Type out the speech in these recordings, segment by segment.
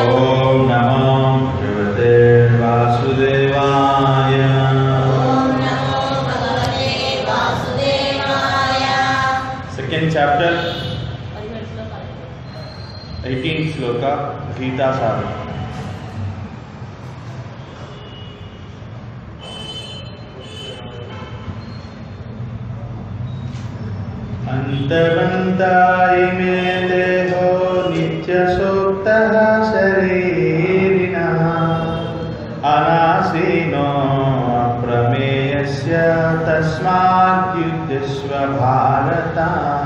ॐ नमो भगवते वासुदेवाय సెకండ్ చాప్టర్ ఎయిటీన్ శ్లోక గీతాసారం अन्तवन्ताय मे देहो नित्यसोक्तः शरीरिणः अनासीनो अप्रमेयस्य तस्माद्युद्धस्व भारत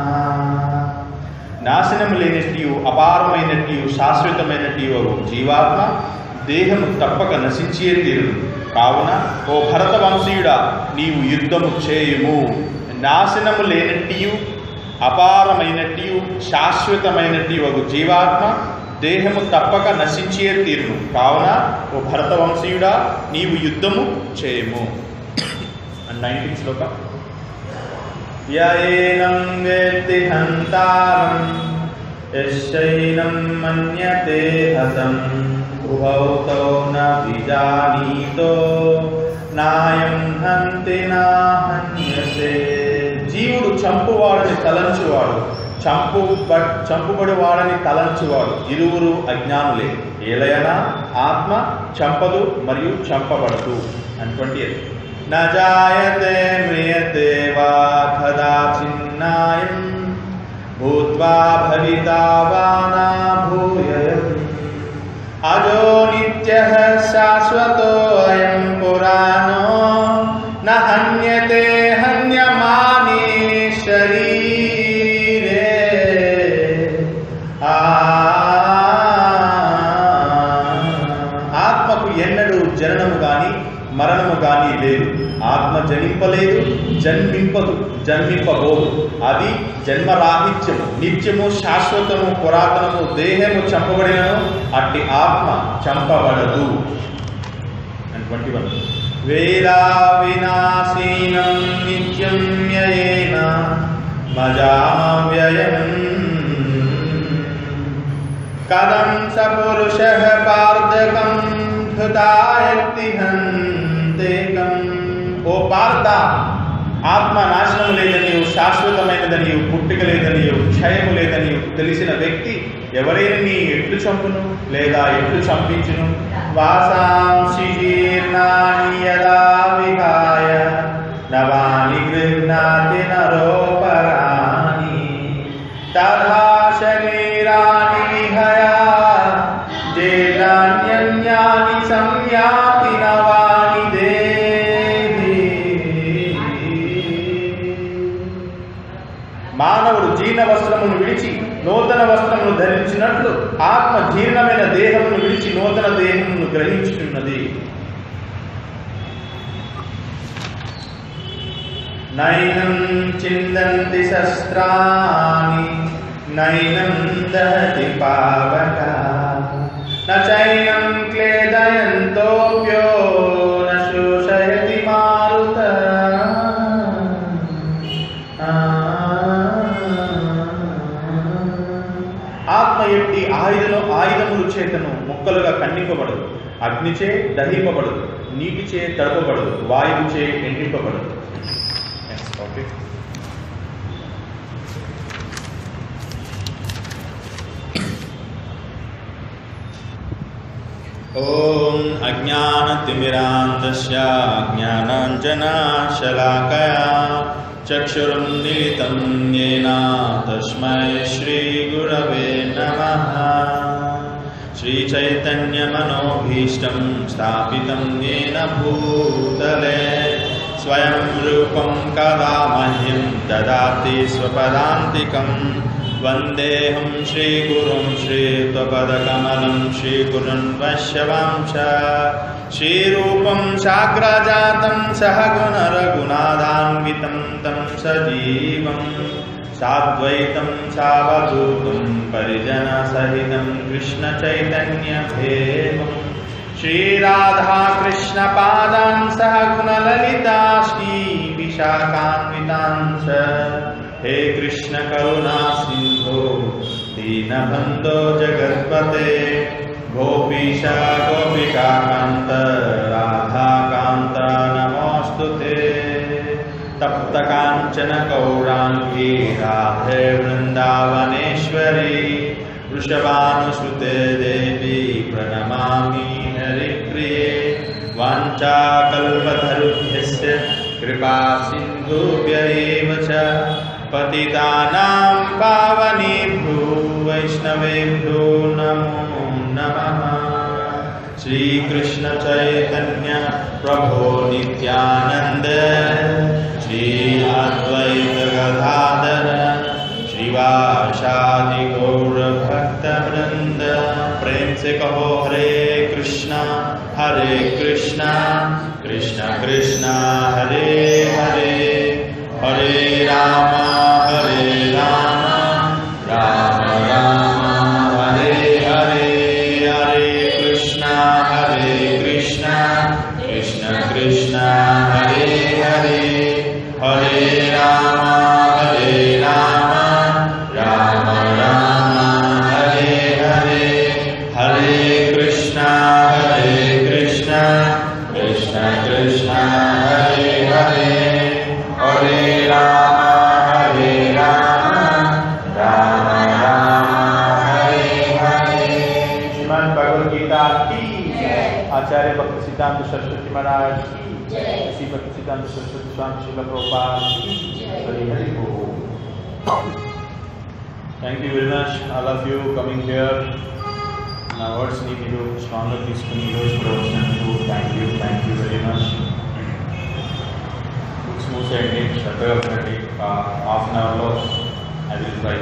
నాశనం లేనట్టు అపారమైనట్టు శాశ్వతమైనట్టు అగు జీవాత్మ దేహము తప్పక నశించే తీరును కావున ఓ భరత వంశీయుడా నీవు యుద్ధము చేయుము నాశనము లేనట్టు అపారమైనట్టు శాశ్వతమైనట్టు అగు జీవాత్మ దేహము తప్పక నశించే తీరును కావున ఓ భరత వంశీయుడా నీవు యుద్ధము చేయము అండ్ నైన్టీన్ శ్లోకం యైనం వేత్తి హంతారం యశైనం మన్యతే హతం ఉభౌ తౌ న విజానీతో నాయం హంతి నా హన్యతే జీవుడు చంపువాడని తలంచువాడు చంపు చంపుబడి వాడని తలంచువాడు ఇరువురు అజ్ఞానులే ఏలయనా ఆత్మ చంపదు మరియు చంపబడదు అటువంటి न जायते म्रियते वा कदाचिन्नायम् भूत्वा भविता वा न भूययम् अजो नित्यः शाश्वतोऽयं पुराणो न हन्यते हन्यमाने शरीरे आ ఆత్మకు ఎన్నడూ జననము గాని మరణము గాని లేదు ఆత్మ జనింపలేదు జన్మింపదు జన్మింపబోదు అది జన్మరాహిత్యము నిత్యము శాశ్వతము పురాతనము దేహము చంపబడినను అట్టి ఆత్మ చంపబడదు ట్వంటీ వన్ వేదా వినాశీనం నిత్యం యయేన మజావ్యయం కథం స పురుష పార్థకం హృదాయక్తి హంతేకం ఓ పార్థ ఆత్మ నాశనం లేదనియు శాశ్వతమైనదనియు పుట్టిక లేదనియు క్షయము లేదనియు తెలిసిన వ్యక్తి ఎవరైనా నీ ఎట్లు చంపును లేదా ఎట్లు చంపించును వాసాంసి జీర్ణాని యదా విహాయ నవాని గృహ్ణాతి నరోపరాణి తథా శరీరాణి విహయ జీర్ణాన్యన్యాని సంయాతి నవాని దేహి మానవుడు జీర్ణ వస్త్రమును విడిచి నూతన వస్త్రమును ధరించినట్లు ఆత్మ జీర్ణమైన దేహమును విడిచి నూతన దేహమును గ్రహించుతున్నది నైనం చిందంతి శస్త్రాణి నైనం దహతి పావక నైనం క్లేదయంతోప్యో న శోషయతి మారుత ఆత్మ ఎట్టి ఆయుధను ఆయుధములు చేతను ముక్కలుగా ఖండింపబడదు అగ్నిచే దహింపబడదు నీటిచే తడపబడదు వాయువుచే ఎండింపబడదు ఓకే ॐ अज्ञानतिमिरान्तस्य ज्ञानाञ्जनाशलाकया चक्षुरुन्मिलितं येन तस्मै श्रीगुरवे नमः श्रीचैतन्यमनोभीष्टं स्थापितं येन भूतले स्वयं रूपं कदा मह्यं ददाति स्वपदान्तिकम् वन्देऽहं श्रीगुरुं श्रीत्वपदकमलं श्रीगुरुन् वश्यवांश श्रीरूपं साग्रजातं सह गुणरघुनादान्वितं तं सजीवं साद्वैतं सावधूतं परिजनसहितं कृष्णचैतन्यभेमं श्रीराधाकृष्णपादान् सह गुणललिता श्रीविशाखान्वितान् च हे कृष्ण करुणा सिन्धो दीनबन्धो जगत्पते गोपीशा गोपिकान्त राधाकान्त नमोऽस्तु ते तप्तकाञ्चन गौराङ्गी राधे वृन्दावनेश्वरी वृषभानुसुते देवी प्रणमामि हरिप्रिये वाञ्छाकल्पतरुभ्यस्य कृपा सिन्धुभ्य एव च पतितानां पावनेभ्यो वैष्णवेभ्यो नमो नमः श्रीकृष्ण चैतन्य प्रभो नित्यानन्द श्री अद्वैत गदाधर श्रीवासादि गौरभक्तवृन्द प्रेम से कहो हरे कृष्णा हरे कृष्णा कृष्ण कृष्ण हरे हरे हरे राम हरे राम राम राम हरे हरे हरे कृष्ण हरे कृष्ण कृष्ण कृष्ण हरे हरे हरे राम हरे राम राम राम हरे हरे हरे कृष्ण हरे कृष्ण कृष्ण कृष्ण हरे हरे हरे राम हरे राम राम राम हरे हरे श्रीमद् भगवद गीता की आचार्य भक्त सिद्धांत सरस्वती महाराज की श्री भक्त सिद्धांत सरस्वती स्वामी शिल प्रभुपाद की हरि हरि बोल thank you very much all of you coming here నా వర్డ్స్ని మీరు స్ట్రాంగ్గా తీసుకుని ఈరోజు ఇక్కడ వచ్చినందుకు thank you thank you very much books మూసేయండి శ్రద్ధగా వినండి హాఫ్ అన్ అవర్లో ఐ విల్ ట్రై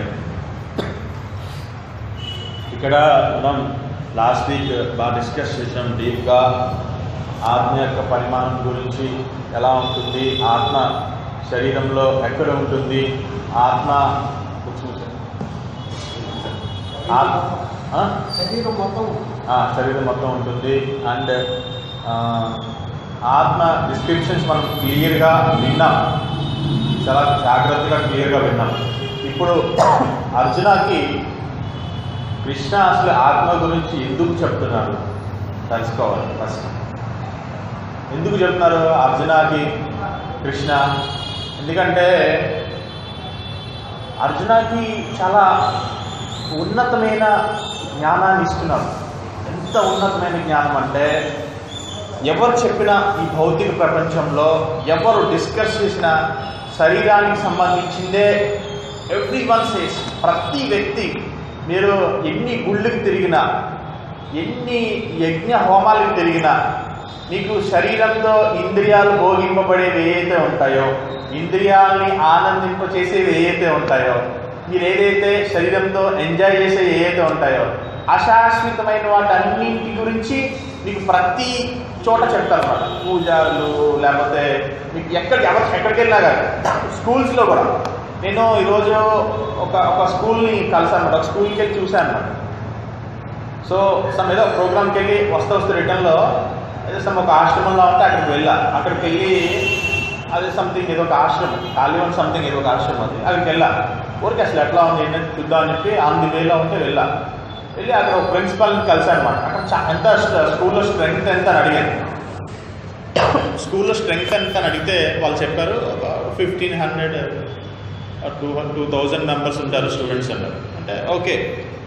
ఇక్కడ మనం లాస్ట్ వీక్ బాగా డిస్కస్ చేసాం డీప్గా ఆత్మ యొక్క పరిమాణం గురించి ఎలా ఉంటుంది ఆత్మ శరీరంలో ఎక్కడ ఉంటుంది ఆత్మ బుక్స్ మూసేయండి. ఆత్మ ఆ? శరీరం మొత్తం ఆ, శరీరం మొత్తం ఉంటుంది అండ్ ఆత్మ డిస్క్రిప్షన్స్ మనం క్లియర్గా విన్నాం చాలా జాగ్రత్తగా క్లియర్గా విన్నాం ఇప్పుడు అర్జునకి కృష్ణ అసలు ఆత్మ గురించి ఎందుకు చెప్తున్నారు తెలుసుకోవాలి ఫస్ట్ ఎందుకు చెప్తున్నారు అర్జునకి కృష్ణ ఎందుకంటే అర్జునకి చాలా ఉన్నతమైన జ్ఞానాన్ని ఇస్తున్నారు ఎంత ఉన్నతమైన జ్ఞానం అంటే ఎవరు చెప్పినా ఈ భౌతిక ప్రపంచంలో ఎవరు డిస్కస్ చేసిన శరీరానికి సంబంధించిందే ఎవ్రీ వన్ సేస్ ప్రతి వ్యక్తి మీరు ఎన్ని గుళ్ళకి తిరిగినా ఎన్ని యజ్ఞ హోమాలకు తిరిగినా మీకు శరీరంతో ఇంద్రియాలు భోగింపబడేవి ఏవైతే ఉంటాయో ఇంద్రియాలని ఆనందింపచేసేవి ఏవైతే ఉంటాయో మీరు ఏదైతే శరీరంతో ఎంజాయ్ చేసే ఏవైతే ఉంటాయో అశాశ్వతమైన వాటన్నింటి గురించి మీకు ప్రతి చోట చెప్తారు అన్నమాట పూజలు లేకపోతే మీకు ఎక్కడ ఎవరు ఎక్కడికి వెళ్ళినా కానీ స్కూల్స్లో కూడా నేను ఈరోజు ఒక ఒక స్కూల్ని కలిసాను అనమాట ఒక స్కూల్కి వెళ్ళి చూశాను అనమాట సో సమ్ ఏదో ప్రోగ్రామ్కి వెళ్ళి వస్తూ వస్తూ రిటర్న్లో ఏదో సమ్ ఒక ఆశ్రమంలో ఉంటే అక్కడికి వెళ్ళా అక్కడికి వెళ్ళి అదే సంథింగ్ ఏదో ఒక ఆశ్రమం కాలివన్ సంథింగ్ ఏదో ఒక ఆశ్రమం అది అక్కడికి వెళ్ళా ఊరికి అసలు ఎట్లా ఉంది ఏంటంటే చూద్దామని చెప్పి ఆన్ ది వేలో ఉంటే వెళ్ళా వెళ్ళి అక్కడ ఒక ప్రిన్సిపాల్ని కలిసాను అనమాట అక్కడ చా- ఎంత స్కూల్లో స్ట్రెంగ్త్ ఎంత అని అడిగాను స్కూల్లో స్ట్రెంగ్త్ ఎంత అని అడిగితే వాళ్ళు చెప్పారు ఒక fifteen hundred two two thousand members ఉంటారు స్టూడెంట్స్ అన్నారు అంటే ఓకే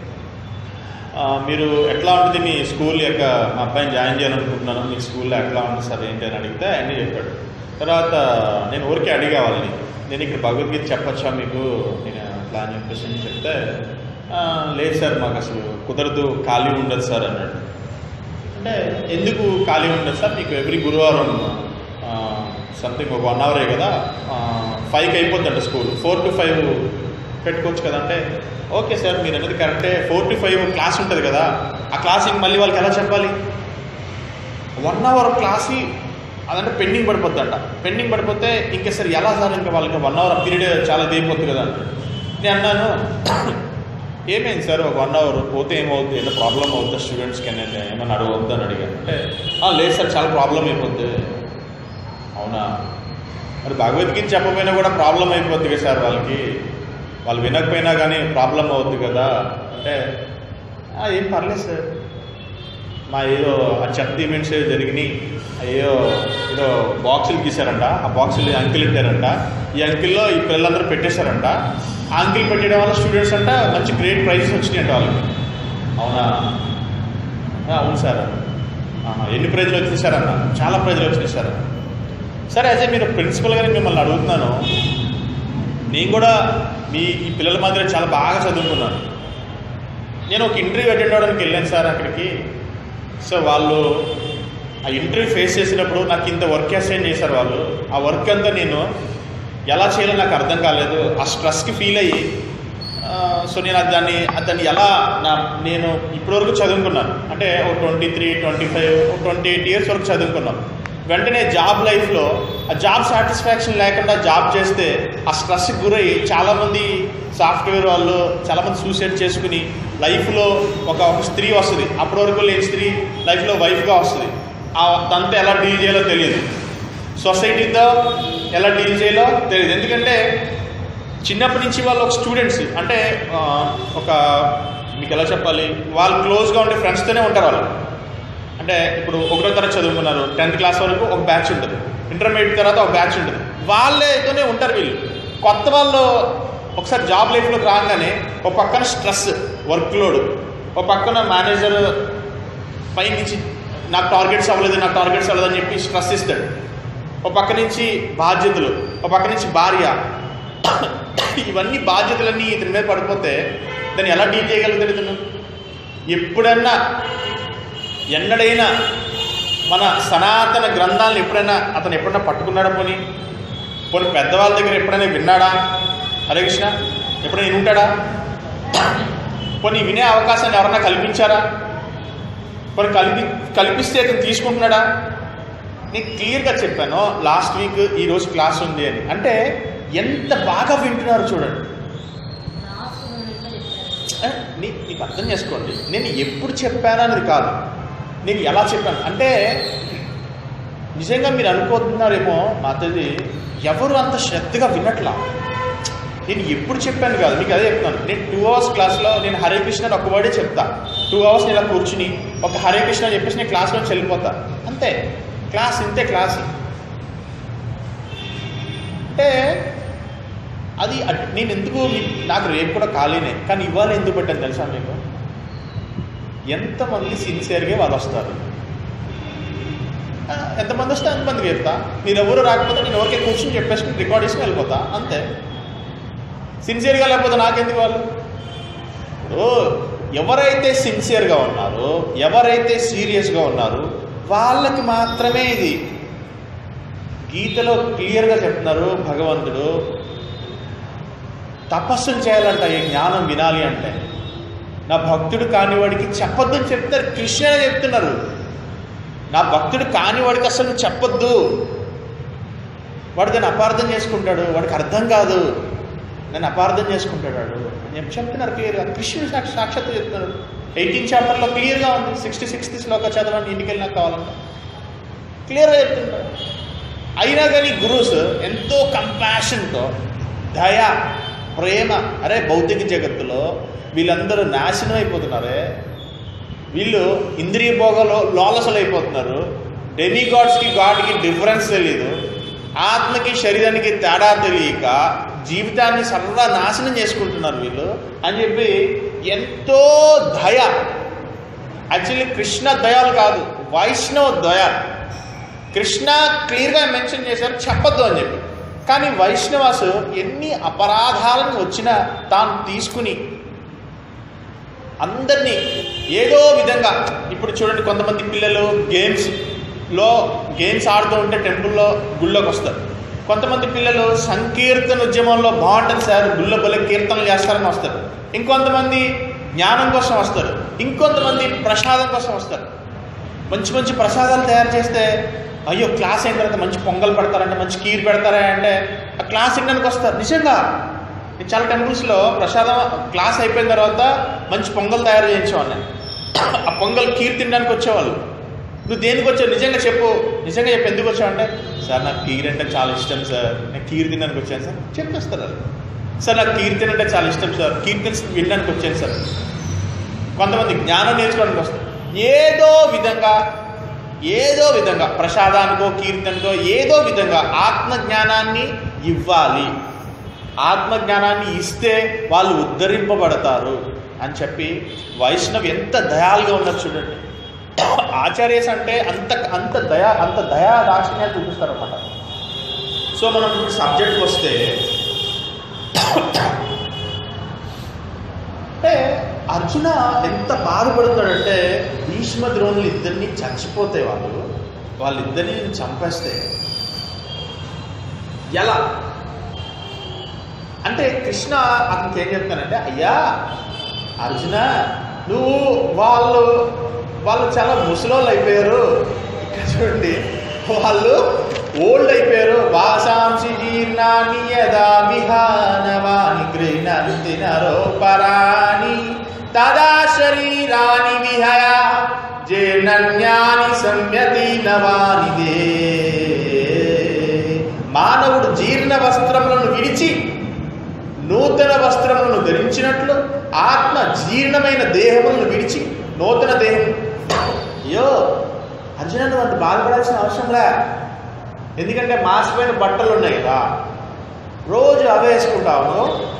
ఆ, మీరు ఎట్లా ఉంటుంది మీ స్కూల్ యొక్క మా అబ్బాయిని జాయిన్ చేయాలనుకుంటున్నాను మీ స్కూల్లో ఎట్లా ఉంటుంది సార్ ఏంటి అని అడిగితే అన్నీ చెప్పాడు తర్వాత నేను ఊరికే అడిగా వాళ్ళని నేను ఇక్కడ భగవద్గీత చెప్పచ్చా మీకు నేను అట్లా అని చెప్పేసి అని చెప్తే "ఆ, లేదు సార్ మాకు అసలు కుదరదు ఖాళీ ఉండదు సార్ అన్నాడు అంటే ఎందుకు ఖాళీ ఉండదు సార్ మీకు ఎవ్రీ గురువారం సంథింగ్ ఒక వన్ అవరే కదా ఫైవ్కి అయిపోతుందంట స్కూల్ ఫోర్ టు ఫైవ్ పెట్టుకోవచ్చు కదా అంటే ఓకే సార్ మీరు అనేది కరెక్టే ఫోర్ టు ఫైవ్ క్లాస్ ఉంటుంది కదా ఆ క్లాస్ ఇంక మళ్ళీ వాళ్ళకి ఎలా చెప్పాలి వన్ అవర్ క్లాస్ అదంటే పెండింగ్ పడిపోద్దంట పెండింగ్ పడిపోతే ఇంకా సార్ ఎలా సార్ ఇంకా వాళ్ళకి వన్ అవర్ పీరియడ్ చాలా ఇది అయిపోతుంది కదా అంటే నేను అన్నాను ఏమైంది సార్ ఒక వన్ అవర్ పోతే ఏమవుతుంది ఏదో ప్రాబ్లం అవుతుందా స్టూడెంట్స్కి అనేది ఏమన్నా అడగవద్దు అని అడిగాను అంటే "ఆ, లేదు సార్ చాలా ప్రాబ్లం అయిపోద్ది అవునా మరి భగవద్గీత చెప్పకపోయినా కూడా ప్రాబ్లం అయిపోద్ది కదా సార్ వాళ్ళకి వాళ్ళు వినకపోయినా కానీ ప్రాబ్లం అవుద్ది కదా అంటే "ఆ, ఏం పర్లేదు సార్ మా ఏదో ఆ చెత్త ఈవెంట్స్ ఏదో జరిగినాయి అయ్యో ఏదో బాక్సులు గీశారంట ఆ బాక్సులు అంకిల్ పెట్టారంట ఈ అంకిల్లో ఈ పిల్లలందరూ పెట్టేశారంట ఆ అంకిల్ పెట్టడం వల్ల స్టూడెంట్స్ అంట మంచి గ్రేట్ ప్రైజెస్ వచ్చినాయంట వాళ్ళకి అవునా "ఆ, అవును సార్ ఆహా, ఎన్ని ప్రైజులు వచ్చినాయి సార్ అన్న చాలా ప్రైజులు వచ్చినాయి సార్ సరే అదే మీరు ప్రిన్సిపల్గానే మిమ్మల్ని అడుగుతున్నాను నేను కూడా మీ ఈ పిల్లల మాదిరి చాలా బాగా చదువుకున్నాను నేను ఒక ఇంటర్వ్యూ అటెండ్ అవ్వడానికి వెళ్ళాను సార్ అక్కడికి సో వాళ్ళు ఆ ఇంటర్వ్యూ ఫేస్ చేసినప్పుడు నాకు ఇంత వర్క్ అసైన్ చేశారు వాళ్ళు ఆ వర్క్ అంతా నేను ఎలా చేయాలో నాకు అర్థం కాలేదు ఆ స్ట్రెస్కి ఫీల్ అయ్యి ఆ, సో నేను అది దాన్ని అది దాన్ని ఎలా నా నేను ఇప్పటివరకు చదువుకున్నాను అంటే ఒక twenty three twenty five twenty eight years వరకు చదువుకున్నాను వెంటనే జాబ్ లైఫ్లో ఆ జాబ్ సాటిస్ఫాక్షన్ లేకుండా జాబ్ చేస్తే ఆ స్ట్రెస్కి గురై చాలామంది సాఫ్ట్వేర్ వాళ్ళు చాలామంది సూసైడ్ చేసుకుని లైఫ్లో ఒక ఒక స్త్రీ వస్తుంది అప్పటి వరకు లేని స్త్రీ లైఫ్లో వైఫ్గా వస్తుంది ఆ దాంతో ఎలా డీల్ చేయాలో తెలియదు సొసైటీతో ఎలా డీల్ చేయాలో తెలియదు ఎందుకంటే చిన్నప్పటి నుంచి వాళ్ళు ఒక స్టూడెంట్స్ అంటే ఆ, ఒక మీకు ఎలా చెప్పాలి వాళ్ళు క్లోజ్గా ఉండే ఫ్రెండ్స్తోనే ఉంటారు వాళ్ళు అంటే ఇప్పుడు ఒకటో తరగతి చదువుకున్నారు టెన్త్ క్లాస్ వరకు ఒక బ్యాచ్ ఉంటుంది ఇంటర్మీడియట్ తర్వాత ఒక బ్యాచ్ ఉంటుంది వాళ్ళేతోనే ఉంటారు వీళ్ళు కొత్త వాళ్ళు ఒకసారి జాబ్ లైఫ్లోకి రాగానే ఒక పక్కన స్ట్రెస్ వర్క్ లోడ్ ఒక పక్కన మేనేజర్ పై నుంచి నాకు టార్గెట్స్ అవ్వలేదు నాకు టార్గెట్స్ అవ్వలేదు అని చెప్పి స్ట్రెస్ ఇస్తాడు ఒక పక్క నుంచి బాధ్యతలు ఒక పక్క నుంచి భార్య ఇవన్నీ బాధ్యతలన్నీ ఇతని మీద పడిపోతే దాన్ని ఎలా డీల్ చేయగలుగుతాడు ఇతను ఎప్పుడన్నా ఎన్నడైనా మన సనాతన గ్రంథాలను ఎప్పుడైనా అతను ఎప్పుడైనా పట్టుకున్నాడా పోనీ పోనీ పెద్దవాళ్ళ దగ్గర ఎప్పుడైనా విన్నాడా హరే కృష్ణ ఎప్పుడైనా వింటాడా పోనీ వినే అవకాశాన్ని ఎవరన్నా కల్పించారా పోనీ కల్పి కల్పిస్తే అతను తీసుకుంటున్నాడా నేను క్లియర్గా చెప్పాను లాస్ట్ వీక్ ఈరోజు క్లాస్ ఉంది అని అంటే ఎంత బాగా వింటున్నారు చూడండి ఏ, నీ నీకు అర్థం చేసుకోండి నేను ఎప్పుడు చెప్పానన్నది కాదు నేను ఎలా చెప్పాను అంటే నిజంగా మీరు అనుకుంటున్నారేమో మాతది ఎవరు అంత శ్రద్ధగా వినట్లా నేను ఎప్పుడు చెప్పాను కాదు మీకు అదే చెప్తాను నేను టూ అవర్స్ క్లాస్లో నేను హరే కృష్ణ అని ఒక వర్డే చెప్తా టూ అవర్స్ నేను ఇలా కూర్చుని ఒక హరే కృష్ణ అని చెప్పేసి నేను క్లాస్లో నుంచి వెళ్ళిపోతా అంతే క్లాస్ ఇంతే క్లాస్ అంటే అది అట్- నేను ఎందుకు మీ- నాకు రేపు కూడా ఖాళీనే కానీ ఇవాళ ఎందుకు పెట్టాను తెలుసా మీకు ఎంతమంది సిన్సియర్గా వాళ్ళు వస్తారు ఆ, ఎంతమంది వస్తే అంతమందికి చెప్తా మీరు ఎవరు రాకపోతే నేను ఎవరికే కూర్చొని చెప్పేసుకుని రికార్డ్ చేసుకుని వెళ్ళిపోతా అంతే సిన్సియర్గా లేకపోతే నాకెందుకు వాళ్ళు ఇప్పుడు ఎవరైతే సిన్సియర్గా ఉన్నారో ఎవరైతే సీరియస్గా ఉన్నారో వాళ్ళకి మాత్రమే ఇది గీతలో క్లియర్గా చెప్తున్నారు భగవంతుడు తపస్సులు చేయాలంట ఈ జ్ఞానం వినాలి అంటే నా భక్తుడు కానివాడికి చెప్పొద్దని చెప్తారు కృష్ణ చెప్తున్నారు నా భక్తుడు కానివాడికి అసలు నువ్వు చెప్పొద్దు వాడు దాన్ని అపార్థం చేసుకుంటాడు వాడికి అర్థం కాదు నన్ను అపార్థం చేసుకుంటాడు వాడు అని చెప్పి చెప్తున్నారు క్లియర్గా కృష్ణుడు సాక్షి సాక్షాత్తు చెప్తున్నాడు ఎయిటీన్ చాప్టర్లో క్లియర్గా ఉంది సిక్స్టీ సిక్స్త్ శ్లోక చదవండి ఇంటికి వెళ్ళినా కావాలంటే క్లియర్గా చెప్తున్నాడు అయినా కానీ గురువుస్ ఎంతో కంపాషన్తో దయ ప్రేమ అరే భౌతిక జగత్తులో వీళ్ళందరూ నాశనం అయిపోతున్నారే వీళ్ళు ఇంద్రియ భోగలో లోలసలు అయిపోతున్నారు డెమీ గాడ్స్కి గాడ్కి డిఫరెన్స్ తెలియదు ఆత్మకి శరీరానికి తేడా తెలియక జీవితాన్ని సర్వ నాశనం చేసుకుంటున్నారు వీళ్ళు అని చెప్పి ఎంతో దయ యాక్చువల్లీ కృష్ణ దయాలు కాదు వైష్ణవ దయ కృష్ణ క్లియర్గా మెన్షన్ చేశారు చెప్పొద్దు అని చెప్పి కానీ వైష్ణవాసు ఎన్ని అపరాధాలను వచ్చినా తాను తీసుకుని అందరినీ ఏదో విధంగా ఇప్పుడు చూడండి కొంతమంది పిల్లలు గేమ్స్లో గేమ్స్ ఆడుతూ ఉంటే టెంపుల్లో గుళ్ళోకి వస్తారు కొంతమంది పిల్లలు సంకీర్తన ఉద్యమంలో బాగుంటుంది సార్ గుళ్ళో బల కీర్తనలు చేస్తారని వస్తారు ఇంకొంతమంది జ్ఞానం కోసం వస్తారు ఇంకొంతమంది ప్రసాదం కోసం వస్తారు మంచి మంచి ప్రసాదాలు తయారు చేస్తే అయ్యో క్లాస్ అయిన తర్వాత మంచి పొంగల్ పెడతారంటే మంచి కీర్ పెడతారా అంటే ఆ క్లాస్ వినడానికి వస్తారు నిజంగా నేను చాలా టెంపుల్స్లో ప్రసాదం క్లాస్ అయిపోయిన తర్వాత మంచి పొంగల్ తయారు చేయించేవాడిని ఆ పొంగల్ కీర్ తినడానికి వచ్చేవాళ్ళు నువ్వు దేనికి వచ్చావు నిజంగా చెప్పు నిజంగా చెప్పు ఎందుకు వచ్చావు అంటే సార్ నాకు కీర్ అంటే చాలా ఇష్టం సార్ నేను కీర్ తినడానికి వచ్చాను సార్ చెప్పేస్తారు వాళ్ళు. సార్ నాకు కీర్తన అంటే చాలా ఇష్టం సార్ కీర్తన వినడానికి వచ్చాను సార్ కొంతమంది జ్ఞానం నేర్చుకోవడానికి వస్తారు ఏదో విధంగా ఏదో విధంగా ప్రసాదానికో కీర్తనకో ఏదో విధంగా ఆత్మజ్ఞానాన్ని ఇవ్వాలి ఆత్మజ్ఞానాన్ని ఇస్తే వాళ్ళు ఉద్ధరింపబడతారు అని చెప్పి వైష్ణవ్ ఎంత దయాలుగా ఉన్నారు చూడండి ఆచార్యస్ అంటే అంత అంత దయా అంత దయా దాక్షిణ్యాలు చూపిస్తారు అన్నమాట సో మనం సబ్జెక్ట్కి వస్తే అంటే అర్జున ఎంత బాధపడుతాడంటే భీష్మ ద్రోణులు ఇద్దరిని చచ్చిపోతే వాళ్ళు వాళ్ళిద్దరిని చంపేస్తే ఎలా అంటే కృష్ణ అతనికి ఏం చెప్తానంటే అయ్యా అర్జున నువ్వు వాళ్ళు వాళ్ళు చాలా ముసలోళ్ళు అయిపోయారు ఇక్కడ చూడండి వాళ్ళు ఓల్డ్ అయిపోయారు వాసాంసి జీర్ణాని యదా విహానవాని గృహ్ణంతి నరోపరాణి తదా శరీరాని విహయ జీర్ణన్యాని సంయతి నవానిదే మానవుడు జీర్ణ వస్త్రములను విడిచి నూతన వస్త్రములను ధరించినట్లు ఆత్మ జీర్ణమైన దేహములను విడిచి నూతన దేహం అయ్యో అర్జున నువ్వు అంత బాధపడాల్సిన అవసరంలే ఎందుకంటే మాసిపోయిన బట్టలు ఉన్నాయి కదా రోజు అవే వేసుకుంటావు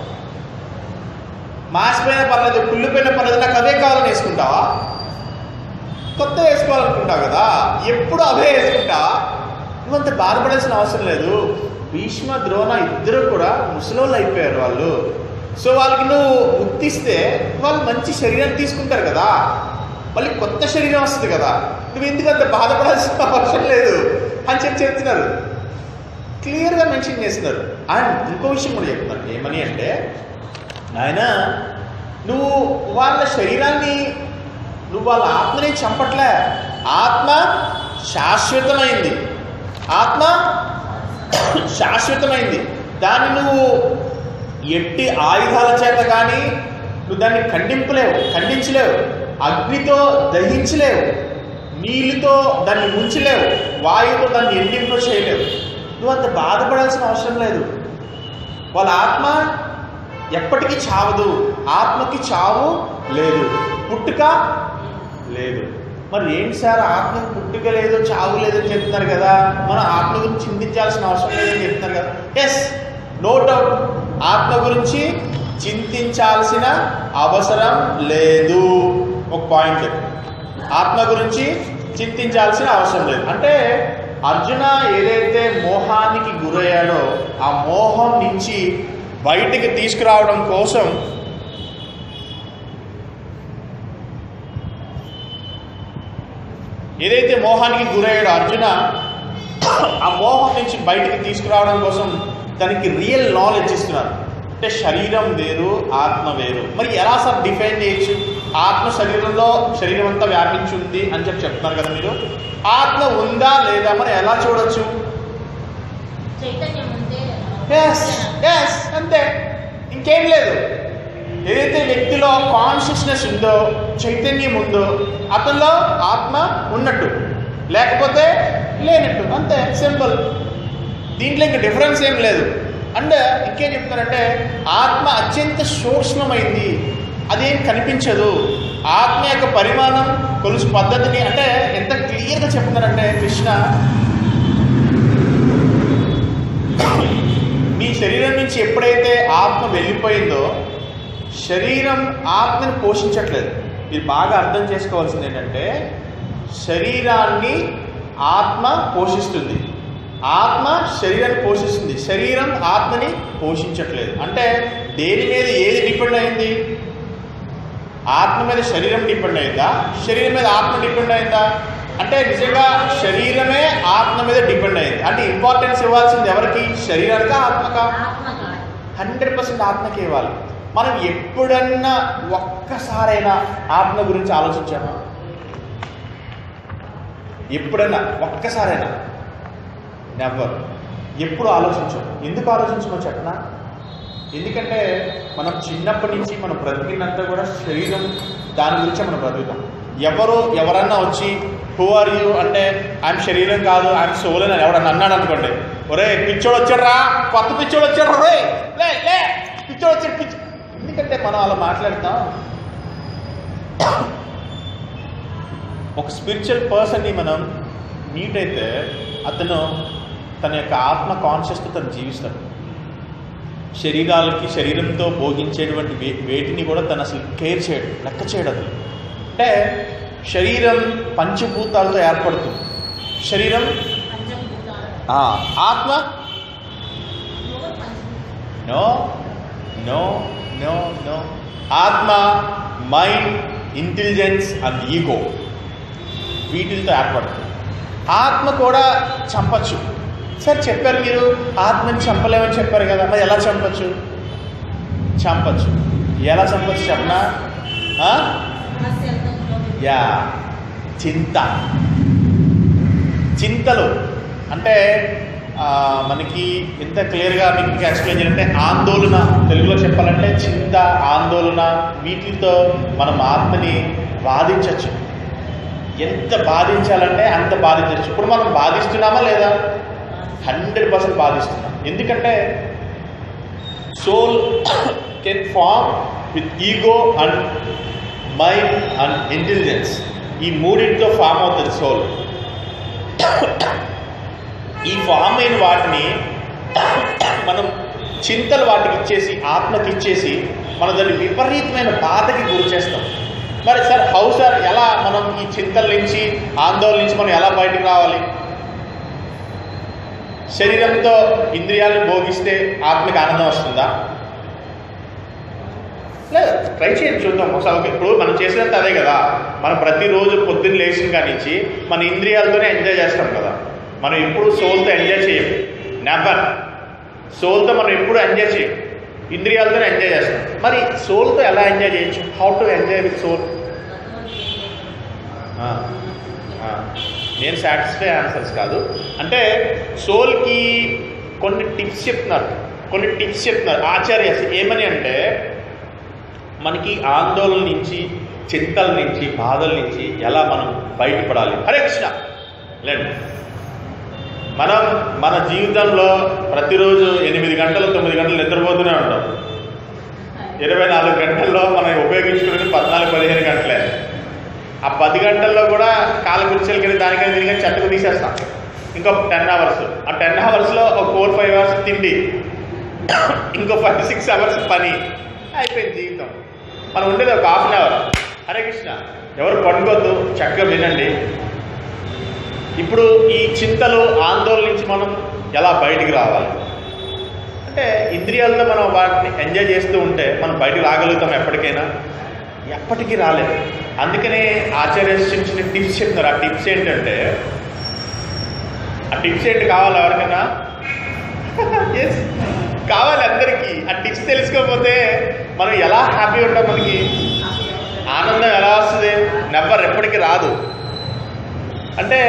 మాసిపోయిన పర్లేదు కుళ్ళిపోయిన పర్లేదు నాకు అదే కావాలని వేసుకుంటావా కొత్త వేసుకోవాలనుకుంటావు కదా ఎప్పుడు అవే వేసుకుంటావా నువ్వంత బాధపడాల్సిన అవసరం లేదు భీష్మ ద్రోణ ఇద్దరు కూడా ముసలోళ్ళు అయిపోయారు వాళ్ళు సో వాళ్ళకి నువ్వు ఉత్తిస్తే వాళ్ళు మంచి శరీరం తీసుకుంటారు కదా మళ్ళీ కొత్త శరీరం వస్తుంది కదా నువ్వు ఎందుకు అంత బాధపడాల్సిన అవసరం లేదు అని చెప్పి చెప్తున్నారు క్లియర్గా మెన్షన్ చేస్తున్నారు అండ్ ఇంకో విషయం కూడా చెప్తున్నారు ఏమని అంటే నాయన నువ్వు వాళ్ళ శరీరాన్ని నువ్వు వాళ్ళ ఆత్మని చంపట్లే ఆత్మ శాశ్వతమైంది ఆత్మ శాశ్వతమైంది దాన్ని నువ్వు ఎట్టి ఆయుధాల చేత కానీ నువ్వు దాన్ని ఖండింపలేవు ఖండించలేవు అగ్నితో దహించలేవు నీళ్ళతో దాన్ని ముంచలేవు వాయువుతో దాన్ని ఎండింప చేయలేవు నువ్వు అంత బాధపడాల్సిన అవసరం లేదు వాళ్ళ ఆత్మ ఎప్పటికీ చావదు ఆత్మకి చావు లేదు పుట్టుక లేదు మరి ఏంటి సార్ ఆత్మకి పుట్టుక లేదు చావు లేదని చెప్తున్నారు కదా మన ఆత్మ గురించి చింతించాల్సిన అవసరం లేదని చెప్తున్నారు కదా ఎస్ నో డౌట్ ఆత్మ గురించి చింతించాల్సిన అవసరం లేదు ఒక పాయింట్ ఆత్మ గురించి చింతించాల్సిన అవసరం లేదు అంటే అర్జున ఏదైతే మోహానికి గురయ్యాడో ఆ మోహం నుంచి బయటికి తీసుకురావడం కోసం ఏదైతే మోహానికి గురయ్యాడో అర్జున ఆ మోహం నుంచి బయటికి తీసుకురావడం కోసం దానికి రియల్ నాలెడ్జ్ ఇస్తున్నారు అంటే శరీరం వేరు ఆత్మ వేరు మరి ఎలా సార్ డిఫైన్ చేయొచ్చు ఆత్మ శరీరంలో శరీరం అంతా వ్యాపించి ఉంది అని చెప్పి చెప్తున్నారు కదా మీరు ఆత్మ ఉందా లేదా మరి ఎలా చూడొచ్చు చైతన్యం ఉంటే ఎస్ ఎస్ అంతే ఇంకేం లేదు ఏదైతే వ్యక్తిలో కాన్షియస్నెస్ ఉందో చైతన్యం ఉందో అతనిలో ఆత్మ ఉన్నట్టు లేకపోతే లేనట్టు అంతే సింపుల్ దీంట్లో ఇంకా డిఫరెన్స్ ఏం లేదు అండ్ ఇంకేం చెప్తున్నారంటే ఆత్మ అత్యంత సూక్ష్మమైంది అదేం కనిపించదు ఆత్మ యొక్క పరిమాణం కొలుసు పద్ధతిని అంటే ఎంత క్లియర్గా చెప్తున్నారంటే కృష్ణ మీ శరీరం నుంచి ఎప్పుడైతే ఆత్మ వెళ్ళిపోయిందో శరీరం ఆత్మని పోషించట్లేదు మీరు బాగా అర్థం చేసుకోవాల్సింది ఏంటంటే శరీరాన్ని ఆత్మ పోషిస్తుంది ఆత్మ శరీరాన్ని పోషిస్తుంది శరీరం ఆత్మని పోషించట్లేదు అంటే దేని మీద ఏది డిపెండ్ అయింది ఆత్మ మీద శరీరం డిపెండ్ అయిందా శరీరం మీద ఆత్మ డిపెండ్ అయిందా అంటే నిజంగా శరీరమే ఆత్మ మీద డిపెండ్ అయింది అంటే ఇంపార్టెన్స్ ఇవ్వాల్సింది ఎవరికి శరీరానికా ఆత్మకా ఆత్మకి హండ్రెడ్ పర్సెంట్ ఆత్మకే ఇవ్వాలి మనం ఎప్పుడన్నా ఒక్కసారైనా ఆత్మ గురించి ఆలోచించామా ఎప్పుడైనా ఒక్కసారైనా నెవర్ ఎప్పుడు ఆలోచించాం ఎందుకు ఆలోచించమో చెప్పనా ఎందుకంటే మనం చిన్నప్పటి నుంచి మనం బ్రతికినంతా కూడా శరీరం దాని గురించే మనం బ్రతుకుతాం ఎవరు ఎవరన్నా వచ్చి హూ ఆర్ యూ అంటే ఆయన శరీరం కాదు ఆయన సోల్ అని ఎవడన్నా అన్నాడు అనుకోండి ఒరే పిచ్చోడు వచ్చాడు రా కొత్త పిచ్చోడు వచ్చాడు రే లే లే పిచ్చోడు వచ్చాడు పిచ్చి ఎందుకంటే మనం అలా మాట్లాడతాం ఒక స్పిరిచువల్ పర్సన్ని మనం మీట్ అయితే అతను తన యొక్క ఆత్మ కాన్షియస్తో తను జీవిస్తాడు శరీరాలకి శరీరంతో భోగించేటువంటి వే వేటిని కూడా తను అసలు కేర్ చేయడు లెక్క చేయడు అసలు అంటే శరీరం పంచభూతాలతో ఏర్పడుతుంది శరీరం ఆ, ఆత్మ నో నో నో నో ఆత్మ మైండ్ ఇంటెలిజెన్స్ అండ్ ఈగో వీటితో ఏర్పడుతుంది ఆత్మ కూడా చంపచ్చు సార్ చెప్పారు మీరు ఆత్మని చంపలేమని చెప్పారు కదా మరి ఎలా చంపచ్చు చంపచ్చు ఎలా చంపచ్చు చెప్పనా ఆ? యా చింత చింతలు అంటే ఆ, మనకి ఎంత క్లియర్గా మీకు ఇంకా ఎక్స్ప్లెయిన్ చేయాలంటే ఆందోళన తెలుగులో చెప్పాలంటే చింత ఆందోళన వీటితో మనం ఆత్మని బాధించవచ్చు ఎంత బాధించాలంటే అంత బాధించవచ్చు ఇప్పుడు మనం బాధిస్తున్నామా లేదా హండ్రెడ్ పర్సెంట్ బాధిస్తున్నాం ఎందుకంటే soul can form with ego and mind and intelligence ఈ మూడింటితో ఫామ్ అవుతుంది సోల్ ఈ ఫామ్ అయిన వాటిని మనం చింతలు వాటికి ఇచ్చేసి ఆత్మకి ఇచ్చేసి మనం దాన్ని విపరీతమైన బాధకి గురి చేస్తాం మరి సార్ హౌ సార్ ఎలా మనం ఈ చింతల నుంచి ఆందోళన నుంచి మనం ఎలా బయటకు రావాలి శరీరంతో ఇంద్రియాలను భోగిస్తే ఆత్మకి ఆనందం వస్తుందా లేదు ట్రై చేయండి చూద్దాం ఒకసారి ఓకే ఇప్పుడు మనం చేసేదంతా అదే కదా మనం ప్రతిరోజు పొద్దున్న లేచిన కానించి మన ఇంద్రియాలతోనే ఎంజాయ్ చేస్తాం కదా మనం ఎప్పుడు సోల్తో ఎంజాయ్ చేయం నెవర్ సోల్తో మనం ఎప్పుడు ఎంజాయ్ చేయం ఇంద్రియాలతోనే ఎంజాయ్ చేస్తాం మరి సోల్తో ఎలా ఎంజాయ్ చేయొచ్చు how to enjoy with soul నేను సాటిస్ఫై ఆన్సర్స్ కాదు అంటే సోల్కి కొన్ని టిప్స్ చెప్తున్నారు కొన్ని టిప్స్ చెప్తున్నారు ఆచార్య ఏమని అంటే మనకి ఆందోళన నుంచి చింతల నుంచి బాధల నుంచి ఎలా మనం బయటపడాలి హరే కృష్ణ లేండి మనం మన జీవితంలో ప్రతిరోజు ఎనిమిది గంటలు తొమ్మిది గంటలు నిద్రపోతూనే ఉంటాం ఇరవై నాలుగు గంటల్లో మనం ఉపయోగించుకునేది పద్నాలుగు పదిహేను గంటలే ఆ పది గంటల్లో కూడా కాల కుర్చీలకి వెళ్ళి దానికని దీనికని చెత్తకు తీసేస్తాం ఇంకో టెన్ అవర్స్ ఆ టెన్ అవర్స్లో ఒక ఫోర్ ఫైవ్ అవర్స్ తిండి ఇంకో ఫైవ్ సిక్స్ అవర్స్ పని అయిపోయింది జీవితం మనం ఉండేది ఒక half an hour Hare Krishna ఎవరు పడుకోవద్దు చక్కగా వినండి ఇప్పుడు ఈ చింతలు ఆందోళన నుంచి మనం ఎలా బయటికి రావాలి అంటే ఇంద్రియాలతో మనం వాటిని ఎంజాయ్ చేస్తూ ఉంటే మనం బయటికి రాగలుగుతాం ఎప్పటికైనా ఎప్పటికీ రాలేదు అందుకనే ఆచార్య చిన్న చిన్న టిప్స్ చెప్తున్నారు ఆ టిప్స్ ఏంటంటే ఆ టిప్స్ ఏంటి కావాలి ఎవరికైనా Yes. కావాలి అందరికీ ఆ టిప్స్ తెలుసుకోకపోతే మనం ఎలా హ్యాపీ ఉంటాం మనకి ఆనందం ఎలా వస్తుంది నెవ్వర్ ఎప్పటికీ రాదు అంటే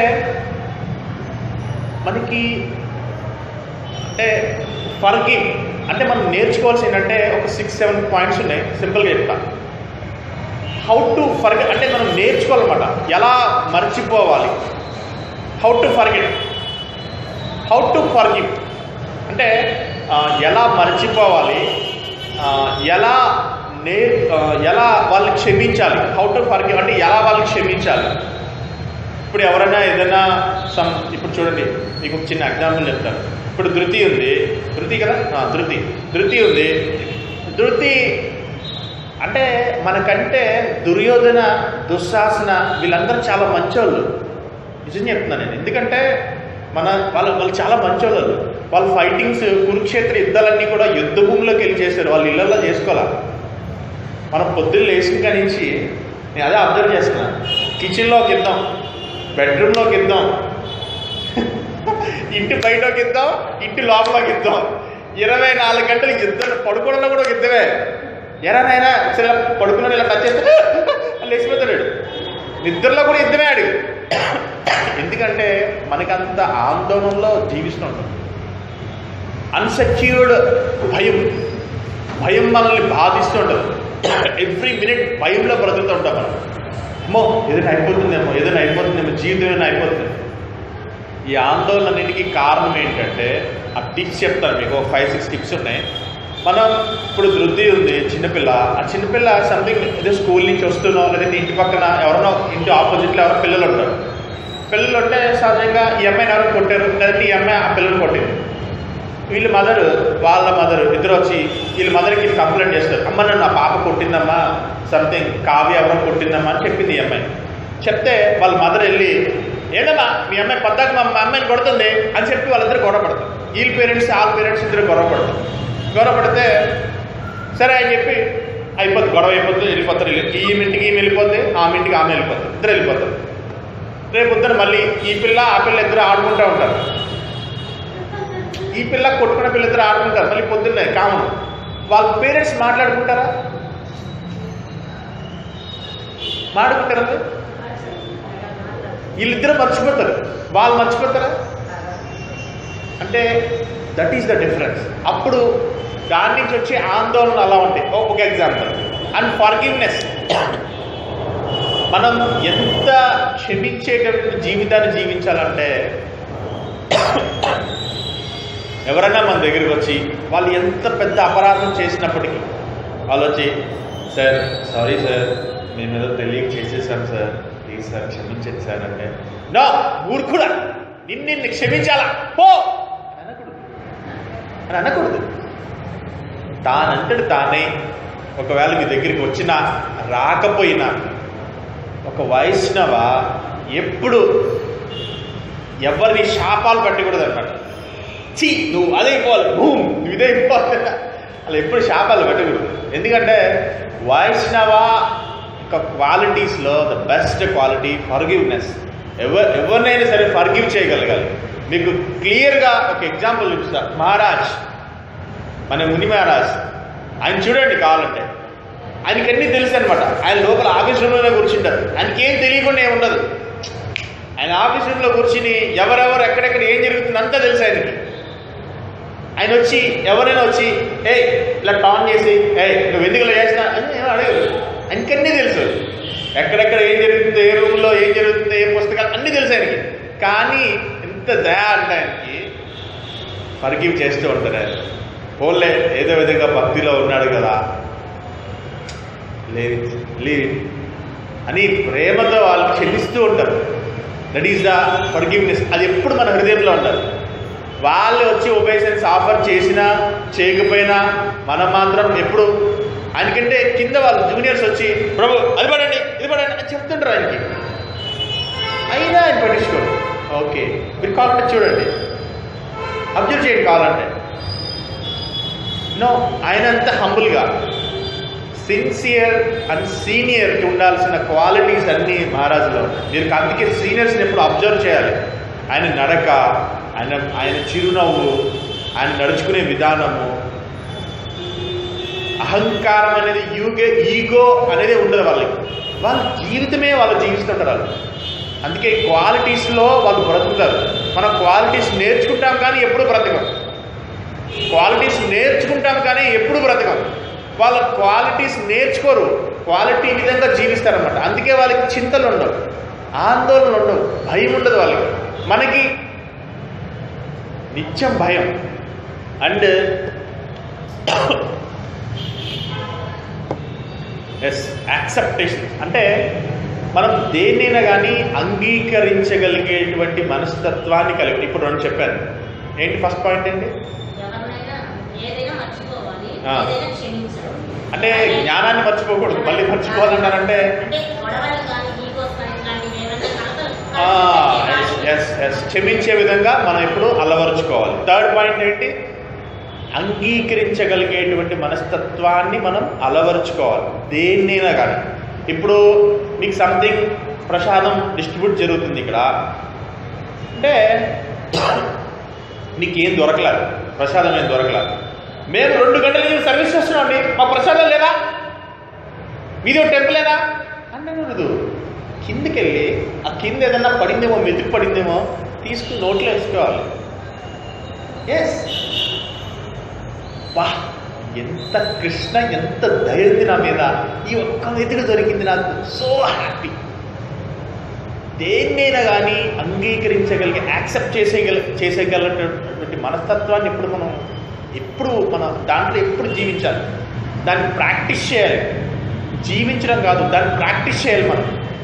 మనకి అంటే ఫర్గివ్ అంటే మనం నేర్చుకోవాల్సి ఏంటంటే ఒక సిక్స్ సెవెన్ పాయింట్స్ ఉన్నాయి సింపుల్గా చెప్తా హౌ టు ఫర్గెట్ అంటే మనం నేర్చుకోవాలన్నమాట ఎలా మర్చిపోవాలి how to forget how to forgive అంటే ఆ, ఎలా మర్చిపోవాలి ఆ, ఎలా నే ఆ, ఎలా వాళ్ళని క్షమించాలి హౌ టు ఫర్గివ్ అంటే ఎలా వాళ్ళని క్షమించాలి ఇప్పుడు ఎవరైనా ఏదైనా సమ్ ఇప్పుడు చూడండి మీకు ఒక చిన్న ఎగ్జాంపుల్ చెప్తాను ఇప్పుడు ధృతి ఉంది ధృతి కదా ఆ, ధృతి ధృతి ఉంది ధృతి అంటే మనకంటే దుర్యోధన దుశ్శాసన వీళ్ళందరూ చాలా మంచోళ్ళు నిజం చెప్తున్నాను నేను ఎందుకంటే మన వాళ్ళు వాళ్ళు చాలా మంచోళ్ళు వాళ్ళ ఫైటింగ్స్ కురుక్షేత్ర యుద్ధాలన్నీ కూడా యుద్ధ భూమిలోకి వెళ్ళి చేశారు వాళ్ళు ఇళ్లలో చేసుకోవాలి మనం పొద్దున్న లేచిన కాడి నుంచి నేను అదే అబ్జర్వ్ చేస్తున్నాను కిచెన్లో ఒక యుద్ధం బెడ్రూమ్లో ఒక యుద్ధం ఇంటి బయట ఒక యుద్ధం ఇంటి లోపల ఒక యుద్ధం ఇరవై నాలుగు గంటలు యుద్ధం పడుకోవడంలో కూడా ఒక యుద్ధమే ఎరానైనా సరే ఇలా పడుకున్నాడు ఇలా టచ్ చేస్తే లేచిపోతాడు నిద్రలో కూడా యుద్ధమే ఆడు ఎందుకంటే మనకంత ఆందోళనలో జీవిస్తుంటాం అన్సెక్యూర్డ్ భయం భయం మనల్ని బాధిస్తూ ఉంటుంది ఎవ్రీ మినిట్ భయంలో బ్రతుకుతూ ఉంటాం మనం అమ్మో ఏదైనా అయిపోతుందేమో ఏదైనా అయిపోతుందేమో జీవితం ఏదైనా అయిపోతుంది ఈ ఆందోళనన్నిటికీ కారణం ఏంటంటే ఆ టిప్స్ చెప్తాను మీకు ఒక ఫైవ్ సిక్స్ టిప్స్ ఉన్నాయి మనం ఇప్పుడు ధృతి ఉంది చిన్నపిల్ల ఆ చిన్నపిల్ల సంథింగ్ ఏదో స్కూల్ నుంచి వస్తున్నాం లేదంటే ఇంటి పక్కన ఎవరినో ఇంటి ఆపోజిట్లో ఎవరో పిల్లలు ఉంటారు పిల్లలు ఉంటే సహజంగా ఈ అమ్మాయిని ఎవరు కొట్టారు లేదంటే ఈ అమ్మాయి ఆ పిల్లలు కొట్టింది వీళ్ళ మదర్ వాళ్ళ మదర్ ఇద్దరు వచ్చి వీళ్ళ మదర్కి కంప్లైంట్ చేస్తారు అమ్మ నన్ను నా పాప కొట్టిందమ్మా సంథింగ్ కావ్య ఎవరో కొట్టిందమ్మా అని చెప్పింది ఈ అమ్మాయి చెప్తే వాళ్ళ మదర్ వెళ్ళి ఏంటమ్మా మీ అమ్మాయి పద్దాక మా మా అమ్మాయిని కొడుతుంది అని చెప్పి వాళ్ళిద్దరు గొడవ పడతారు వీళ్ళ పేరెంట్స్ వాళ్ళ పేరెంట్స్ ఇద్దరు గొడవ పడతారు గొడవ పడితే సరే అని చెప్పి అయిపోతుంది గొడవ అయిపోతుంది వెళ్ళిపోతారు వీళ్ళు. ఈ ఇంటికి ఈమె వెళ్ళిపోతే ఆమె ఇంటికి ఆమె వెళ్ళిపోతారు ఇద్దరు వెళ్ళిపోతారు రేపు పొద్దున మళ్ళీ ఈ పిల్ల ఆ పిల్ల ఇద్దరు ఆడుకుంటూ ఉంటారు ఈ పిల్ల కొట్టుకున్న పిల్ల ఇద్దరు ఆడుకుంటారు మళ్ళీ పొద్దున్నే కామన్ వాళ్ళ పేరెంట్స్ మాట్లాడుకుంటారా మాట్లాడుకుంటారా వీళ్ళిద్దరు మర్చిపోతారు వాళ్ళు మర్చిపోతారా అంటే దట్ ఈస్ ద డిఫరెన్స్ అప్పుడు దాని నుంచి వచ్చే ఆందోళన అలా ఉంటాయి ఓ- ఒక ఎగ్జాంపుల్ అండ్ ఫర్గివ్నెస్ మనం ఎంత క్షమించేటటువంటి జీవితాన్ని జీవించాలంటే ఎవరైనా మన దగ్గరికి వచ్చి వాళ్ళు ఎంత పెద్ద అపరాధం చేసినప్పటికీ వాళ్ళు వచ్చి సార్ సారీ సార్ మేము ఏదో తెలియక చేసేసాం సార్ ప్లీజ్ సార్ క్షమించండి సార్ అంటే నో మూర్ఖుడా నిన్ను నిన్ను క్షమించాలా పో అని అనకూడదు అని అనకూడదు తానంతటి తానే ఒకవేళ మీ దగ్గరికి వచ్చినా రాకపోయినా ఒక వైష్ణవ ఎప్పుడు ఎవరిని శాపాలు పెట్టకూడదు అనమాట చీ నువ్వు అదే అయిపోవాలి భూమ్ నువ్వు ఇదే అయిపోవాలి అలా ఎప్పుడు శాపాలు పెట్టకూడదు ఎందుకంటే వైష్ణవ యొక్క క్వాలిటీస్లో ద బెస్ట్ క్వాలిటీ ఫర్గివ్నెస్ ఎవరు ఎవరినైనా సరే ఫర్గివ్ చేయగలగాలి మీకు క్లియర్గా ఒక ఎగ్జాంపుల్ చూపిస్తా మహారాజ్ మన ముని మహారాజ్ ఆయన చూడండి కావాలంటే ఆయనకి అన్నీ తెలుసు అనమాట ఆయన లోపల ఆఫీస్ రూమ్లోనే కూర్చుంటారు ఆయనకి ఏం తెలియకుండా ఏమి ఉండదు ఆయన ఆఫీస్ రూమ్లో కూర్చుని ఎవరెవరు ఎక్కడెక్కడ ఏం జరుగుతుంది అంతా తెలుసు ఆయనకి ఆయన వచ్చి ఎవరైనా వచ్చి ఏ ఇలా టాన్ చేసి ఏ నువ్వు ఎందుకు ఇలా చేసినా అని ఏమో అడగదు ఆయనకన్నీ తెలుసు ఎక్కడెక్కడ ఏం జరుగుతుందో ఏ రూమ్లో ఏం జరుగుతుందో ఏ పుస్తకాలు అన్నీ తెలుసు ఆయనకి కానీ ఎంత దయా అంటే ఆయనకి ఫర్గివ్ చేస్తూ ఉంటారు ఆయన పోలే ఏదో విధంగా భక్తిలో ఉన్నాడు కదా లేదు లీవ్ అని ప్రేమతో వాళ్ళు క్షమిస్తూ ఉంటారు దట్ ఈస్ ద ఫర్గివ్నెస్ అది ఎప్పుడు మన హృదయంలో ఉండాలి వాళ్ళు వచ్చి ఒబేషన్స్ ఆఫర్ చేసినా చేయకపోయినా మనం మాత్రం ఎప్పుడు ఆయనకంటే కింద వాళ్ళు జూనియర్స్ వచ్చి ప్రభు అది పడండి ఇది పడండి అని చెప్తుంటారు ఆయనకి అయినా ఆయన పట్టించుకోరు ఓకే మీరు కావాలంటే చూడండి అబ్జర్వ్ చేయండి కావాలంటే నో ఆయన అంత హంబుల్గా సిన్సియర్ అండ్ సీనియర్కి ఉండాల్సిన క్వాలిటీస్ అన్నీ మహారాజులో ఉన్నాయి మీరు అందుకే సీనియర్స్ని ఎప్పుడు అబ్జర్వ్ చేయాలి ఆయన నడక ఆయన ఆయన చిరునవ్వు ఆయన నడుచుకునే విధానము అహంకారం అనేది యూగే ఈగో అనేది ఉండదు వాళ్ళకి వాళ్ళ జీవితమే వాళ్ళు జీవిస్తుంటారు వాళ్ళు అందుకే క్వాలిటీస్లో వాళ్ళు బ్రతుకుతారు మనం క్వాలిటీస్ నేర్చుకుంటాం కానీ ఎప్పుడు బ్రతకం క్వాలిటీస్ నేర్చుకుంటాం కానీ ఎప్పుడు బ్రతకం వాళ్ళ క్వాలిటీస్ నేర్చుకోరు క్వాలిటీ విధంగా జీవిస్తారనమాట అందుకే వాళ్ళకి చింతలు ఉండవు ఆందోళనలు ఉండవు భయం ఉండదు వాళ్ళకి మనకి నిత్యం భయం అండ్ ఎస్ యాక్సెప్టేషన్ అంటే మనం దేన్నైనా కానీ అంగీకరించగలిగేటువంటి మనస్తత్వాన్ని కలిగి ఇప్పుడు రెండు చెప్పాను ఏంటి ఫస్ట్ పాయింట్ ఏంటి ఎవరినైనా ఏదైనా మర్చిపోవాలి ఆ. ఏదైనా క్షమించాలి అంటే జ్ఞానాన్ని మర్చిపోకూడదు మళ్ళీ మర్చిపోవాలంటారంటే అంటే గొడవలు కానీ ఈగోస్ కానీ ఇట్లాంటివి ఏమైనా కలతలు ఎస్ ఎస్ క్షమించే విధంగా మనం ఎప్పుడు అలవరుచుకోవాలి థర్డ్ పాయింట్ ఏంటి అంగీకరించగలిగేటువంటి మనస్తత్వాన్ని మనం అలవరుచుకోవాలి దేన్నైనా కానీ ఇప్పుడు మీకు సంథింగ్ ప్రసాదం డిస్ట్రిబ్యూట్ జరుగుతుంది ఇక్కడ అంటే నీకేం దొరకలేదు ప్రసాదం ఏం దొరకలేదు మేము రెండు గంటల నుంచి సర్వీస్ చేస్తున్నాం అండి మా ప్రసాదం లేదా మీది ఒక టెంపులేనా అంటే ఉండదు కిందకి వెళ్ళి ఆ కింద ఏదన్నా పడిందేమో మెతుకు పడిందేమో తీసుకుని నోట్లో వేసుకోవాలి ఎస్ వా ఎంత కృష్ణ ఎంత ధైర్యం నా మీద ఈ ఒక్క మెతుకు దొరికింది నాకు సో హ్యాపీ దేన్నైనా కానీ అంగీకరించగలిగే యాక్సెప్ట్ చేసేయగల చేసేయగలటువంటి మనస్తత్వాన్ని ఇప్పుడు మనం ఎప్పుడు మన దాంట్లో ఎప్పుడు జీవించాలి దాన్ని ప్రాక్టీస్ చేయాలి జీవించడం కాదు దాన్ని ప్రాక్టీస్ చేయాలి మనం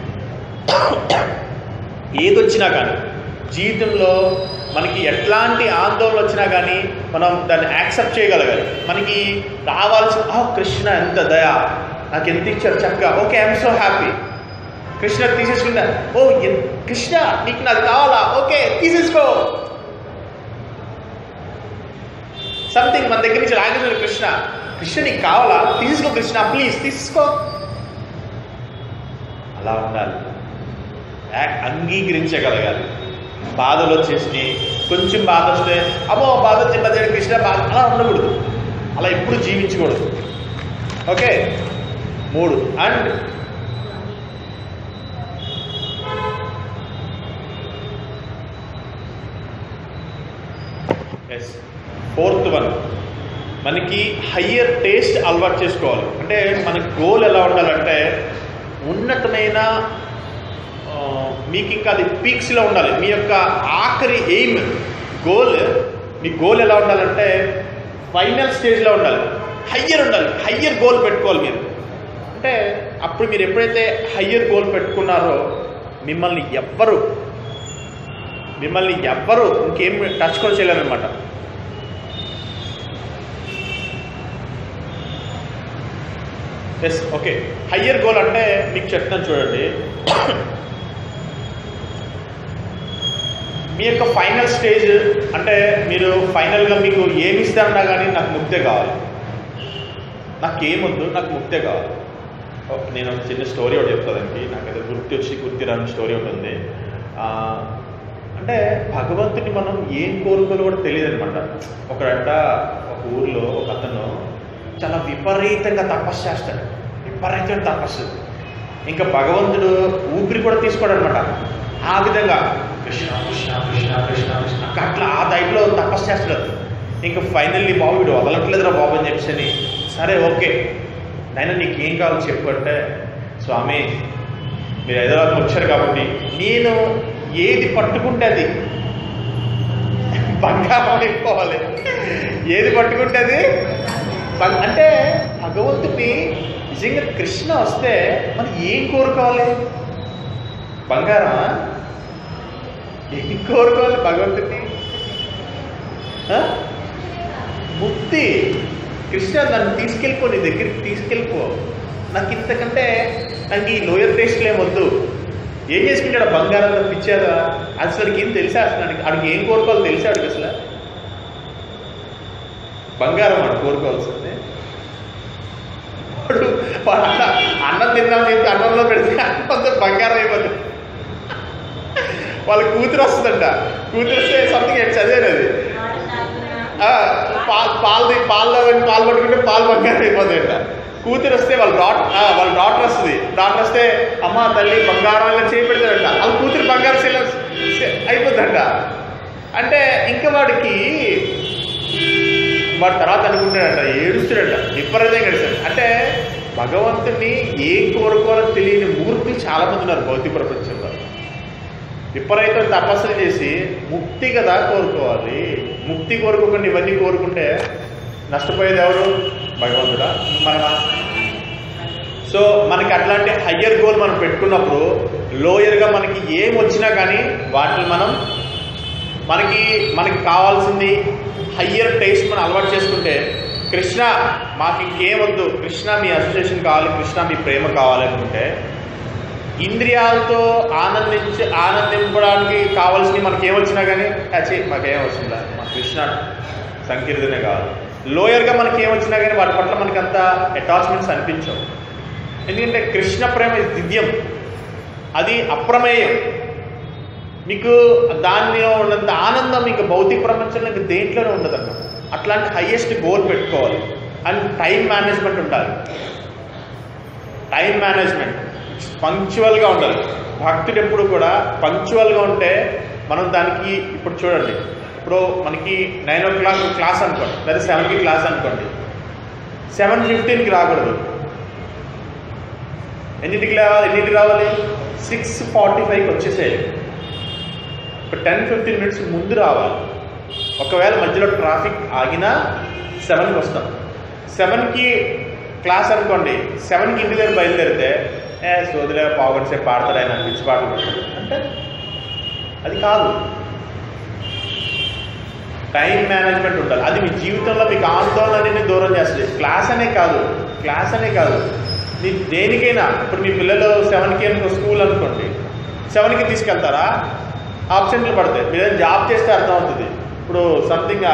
ఏదొచ్చినా కానీ జీవితంలో మనకి ఎట్లాంటి ఆందోళన వచ్చినా కానీ మనం దాన్ని యాక్సెప్ట్ చేయగలగాలి మనకి రావాల్సిన "ఆ, కృష్ణ ఎంత దయ నాకు ఎంత ఇచ్చారు చక్కగా okay I'm so happy Krishna తీసేసుకున్నా ఓ ఎన్- కృష్ణ నీకు నాది కావాలా ఓకే తీసేసుకో సంథింగ్ మన దగ్గర నుంచి లాగేసాడు కృష్ణ కృష్ణ నీకు కావాలా తీసుకో కృష్ణ ప్లీజ్ తీసుకో అలా ఉండాలి యాక్- అంగీకరించగలగాలి బాధలు వచ్చేసి కొంచెం బాధ వస్తే అమ్మో బాధ వచ్చింది అదే కృష్ణ బాధ అలా ఉండకూడదు అలా ఎప్పుడు జీవించకూడదు ఓకే మూడు అండ్ ఎస్ ఫోర్త్ వన్ మనకి హయ్యర్ టేస్ట్ అలవాటు చేసుకోవాలి అంటే మన గోల్ ఎలా ఉండాలంటే ఉన్నతమైన ఆ, మీకు ఇంకా అది పీక్స్లో ఉండాలి మీ యొక్క ఆఖరి ఎయిమ్ గోల్ మీ గోల్ ఎలా ఉండాలంటే ఫైనల్ స్టేజ్లో ఉండాలి హయ్యర్ ఉండాలి హయ్యర్ గోల్ పెట్టుకోవాలి మీరు అంటే అప్పుడు మీరు ఎప్పుడైతే హయ్యర్ గోల్ పెట్టుకున్నారో మిమ్మల్ని ఎవ్వరు మిమ్మల్ని ఎవ్వరు ఇంకేం టచ్ కూడా చేయలేరనమాట ఎస్ ఓకే హయ్యర్ గోల్ అంటే మీకు చెప్తాను చూడండి మీ యొక్క ఫైనల్ స్టేజ్ అంటే మీరు ఫైనల్గా మీకు ఏమి ఇస్తారన్నా కానీ నాకు ముక్తే కావాలి నాకు ఏమొద్దు నాకు ముక్తే కావాలి ఓ, నేను ఒక చిన్న స్టోరీ ఒకటి చెప్తానండి నాకైతే గుర్తు వచ్చి గుర్తు రాని స్టోరీ ఒకటి ఉంది ఆ, అంటే భగవంతుని మనం ఏం కోరుకోలో కూడా తెలియదు అనమాట ఒకడంట ఒక ఊర్లో ఒక అతను చాలా విపరీతంగా తపస్సు చేస్తాడు విపరీతమైన తపస్సు ఇంకా భగవంతుడు ఊపిరి కూడా తీసుకోడు అనమాట ఆ విధంగా కృష్ణ కృష్ణ కృష్ణ కృష్ణ కృష్ణ అట్లా ఆ టైంలో తపస్సు చేస్తాడు ఇంకా ఫైనల్లీ బాబు వీడు వదలట్లేదురా బాబు అని చెప్పేసి సరే ఓకే నాయన నీకు ఏం కావాలో చెప్పు అంటే స్వామి మీరు హైదరాబాద్కి వచ్చారు కాబట్టి నేను ఏది పట్టుకుంటే అది బంగారం అయిపోవాలి ఏది పట్టుకుంటే అది బం- అంటే భగవంతుడిని నిజంగా కృష్ణ వస్తే మనం ఏం కోరుకోవాలి బంగారమా ఏం కోరుకోవాలి భగవంతుడిని ఆ? ముక్తి కృష్ణ నన్ను తీసుకెళ్ళిపో నీ దగ్గరికి తీసుకెళ్ళిపో నాకు ఇంతకంటే నాకు ఈ లోయర్ టేస్ట్లు ఏమొద్దు ఏం చేసుకుంటాడు బంగారం పిచ్చారా అసలు ఏం తెలుసా అసలు ఆడికి ఆడికి ఏం కోరుకోవాలో తెలుసా ఆడికి అసలు బంగారం వాడు కోరుకోవాల్సిందే వాడు వాడు అన్న అన్నం తిందాం చెప్తే అన్నంలో పెడితే అన్నంతో బంగారం అయిపోతుంది వాళ్ళ కూతురు వస్తుందంట కూతురు వస్తే సంథింగ్ ఏంటి చదివాను అది వాడు తాగుతున్నా ఆ, పాలు పాలు తీ- పాల్లో వెళ్ళి పాలు పట్టుకుంటే పాలు బంగారం అయిపోతాయంట కూతురు వస్తే వాళ్ళ డాట్ ఆ, వాళ్ళ డాక్టర్ వస్తుంది డాక్టర్ వస్తే అమ్మ తల్లి బంగారం ఇలా చేయి పెడతాడంట వాళ్ళ కూతురు బంగారం శిల అయిపోతుందంట అంటే ఇంకా వాడికి వాడి తర్వాత అనుకుంటాడంట ఏడుస్తాడంట విపరీతంగా ఏడుస్తాడు అంటే భగవంతుని ఏం కోరుకోవాలో తెలియని మూర్ఖులు చాలా మంది ఉన్నారు భౌతిక ప్రపంచంలో విపరీతం తపస్సులు చేసి ముక్తి కదా కోరుకోవాలి ముక్తి కోరుకోకుండా ఇవన్నీ కోరుకుంటే నష్టపోయేది ఎవరు భగవంతుడా మనమా సో మనకి అట్లాంటి హయ్యర్ గోల్ మనం పెట్టుకున్నప్పుడు లోయర్గా మనకి ఏం వచ్చినా కానీ వాటిని మనం మనకి మనకి కావాల్సింది హయ్యర్ టేస్ట్ మనం అలవాటు చేసుకుంటే కృష్ణ మాకు ఇంకేం వద్దు కృష్ణ మీ అసోసియేషన్ కావాలి కృష్ణ మీ ప్రేమ కావాలి అనుకుంటే ఇంద్రియాలతో ఆనందించి ఆనందింపడానికి కావాల్సినవి మనకి ఏమొచ్చినా కానీ అచ్చే మాకేం వచ్చిందా మా కృష్ణ సంకీర్తనే కావాలి లోయర్గా మనకి ఏమొచ్చినా కానీ వాటి పట్ల మనకి అంత అటాచ్మెంట్స్ అనిపించవు ఎందుకంటే కృష్ణ ప్రేమ is దివ్యం అది అప్రమేయం మీకు దాన్ని ఉన్నంత ఆనందం మీకు భౌతిక ప్రపంచంలో మీకు దేంట్లోనే ఉండదన్న అట్లాంటి హైయెస్ట్ గోల్ పెట్టుకోవాలి అండ్ టైం మేనేజ్మెంట్ ఉండాలి టైం మేనేజ్మెంట్ పంక్చువల్గా ఉండాలి భక్తుడు ఎప్పుడు కూడా పంక్చువల్గా ఉంటే మనం దానికి ఇప్పుడు చూడండి ఇప్పుడు మనకి నైన్ ఓ క్లాక్ క్లాస్ అనుకోండి లేదా సెవెన్కి క్లాస్ అనుకోండి సెవెన్ ఫిఫ్టీన్కి రాకూడదు ఎన్నింటికి రావాలి ఎన్నింటికి రావాలి సిక్స్ ఫార్టీ ఫైవ్కి వచ్చేసేయాలి ఒక టెన్ ఫిఫ్టీన్ మినిట్స్ ముందు రావాలి ఒకవేళ మధ్యలో ట్రాఫిక్ ఆగినా సెవెన్కి వస్తాం సెవెన్కి క్లాస్ అనుకోండి సెవెన్కి ఇంటి దగ్గర బయలుదేరితే ఏ సోదిలే పావుగంట సేపు పాడతాడు ఆయన పిచ్చి పాటలు పాడతాడు. అంటే అది కాదు టైం మేనేజ్మెంట్ ఉండాలి అది మీ జీవితంలో మీకు ఆందోళనని దూరం చేస్తుంది క్లాస్ అనే కాదు క్లాస్ అనే కాదు మీ దేనికైనా ఇప్పుడు మీ పిల్లలు సెవెన్కి అనుకో స్కూల్ అనుకోండి సెవెన్కి తీసుకెళ్తారా ఆబ్సెంట్లు పడతాయి మీరు ఏదైనా జాబ్ చేస్తే అర్థం అవుతుంది ఇప్పుడు సంథింగ్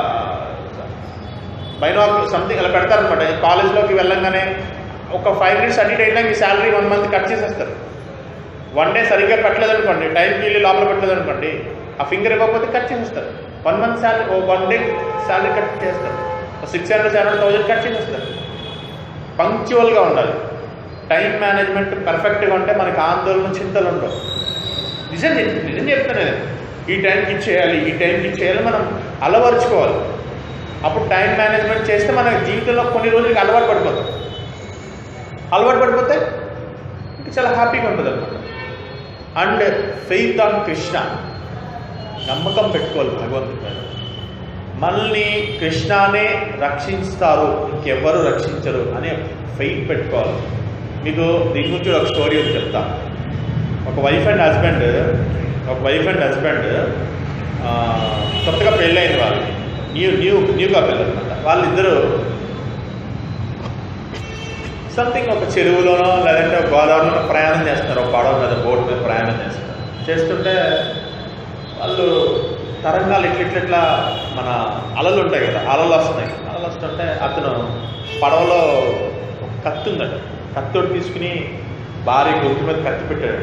బైనాక్ సంథింగ్ అలా పెడతారనమాట కాలేజ్లోకి వెళ్ళంగానే ఒక ఫైవ్ మినిట్స్ అడిట్ అయినా మీ శాలరీ వన్ మంత్ కట్ చేసేస్తారు వన్ డే సరిగ్గా పెట్టలేదు అనుకోండి టైంకి వెళ్ళి లోపల పెట్టలేదు అనుకోండి ఆ ఫింగర్ ఇవ్వకపోతే కట్ చేసేస్తారు వన్ మంత్ శాలరీ ఓ వన్ డే శాలరీ కట్ చేస్తారు six hundred seven thousand cut చేసేస్తారు పంక్చువల్గా ఉండాలి టైం మేనేజ్మెంట్ పర్ఫెక్ట్గా ఉంటే మనకి ఆందోళన చింతలు ఉండవు నిజం చెప్- నిజం చెప్తాను నేను ఈ టైంకి ఇచ్చేయాలి ఈ టైంకి ఇచ్చేయాలి మనం అలవరుచుకోవాలి అప్పుడు టైం మేనేజ్మెంట్ చేస్తే మన జీవితంలో కొన్ని రోజులకి అలవాటు పడిపోతాం అలవాటు పడిపోతే ఇంకా చాలా హ్యాపీగా ఉంటుంది అనమాట అండ్ ఫెయిత్ ఆన్ కృష్ణ నమ్మకం పెట్టుకోవాలి భగవంతుడి మీద మనల్ని కృష్ణానే రక్షిస్తారు ఇంకెవ్వరు రక్షించరు అనే ఫెయిత్ పెట్టుకోవాలి మీకు దీని గురించి ఒక స్టోరీ ఒకటి చెప్తా ఒక వైఫ్ అండ్ హస్బెండ్ ఒక వైఫ్ అండ్ హస్బెండ్ కొత్తగా పెళ్ళైంది వాళ్ళకి న్యూ న్యూ న్యూ కపిల్ అనమాట వాళ్ళిద్దరూ సంథింగ్ ఒక చెరువులోనో లేదంటే ఒక గోదావరిలో ప్రయాణం చేస్తున్నారు ఒక పడవ మీద బోట్ మీద ప్రయాణం చేస్తున్నారు చేస్తుంటే వాళ్ళు తరంగాలు ఇట్ల ఇట్ల ఇట్లా మన అలలు ఉంటాయి కదా అలలు వస్తున్నాయి అలలు వస్తుంటే అతను పడవలో ఒక కత్తి ఉందట కత్తోటి తీసుకుని భార్య గొంతు మీద కత్తి పెట్టాడు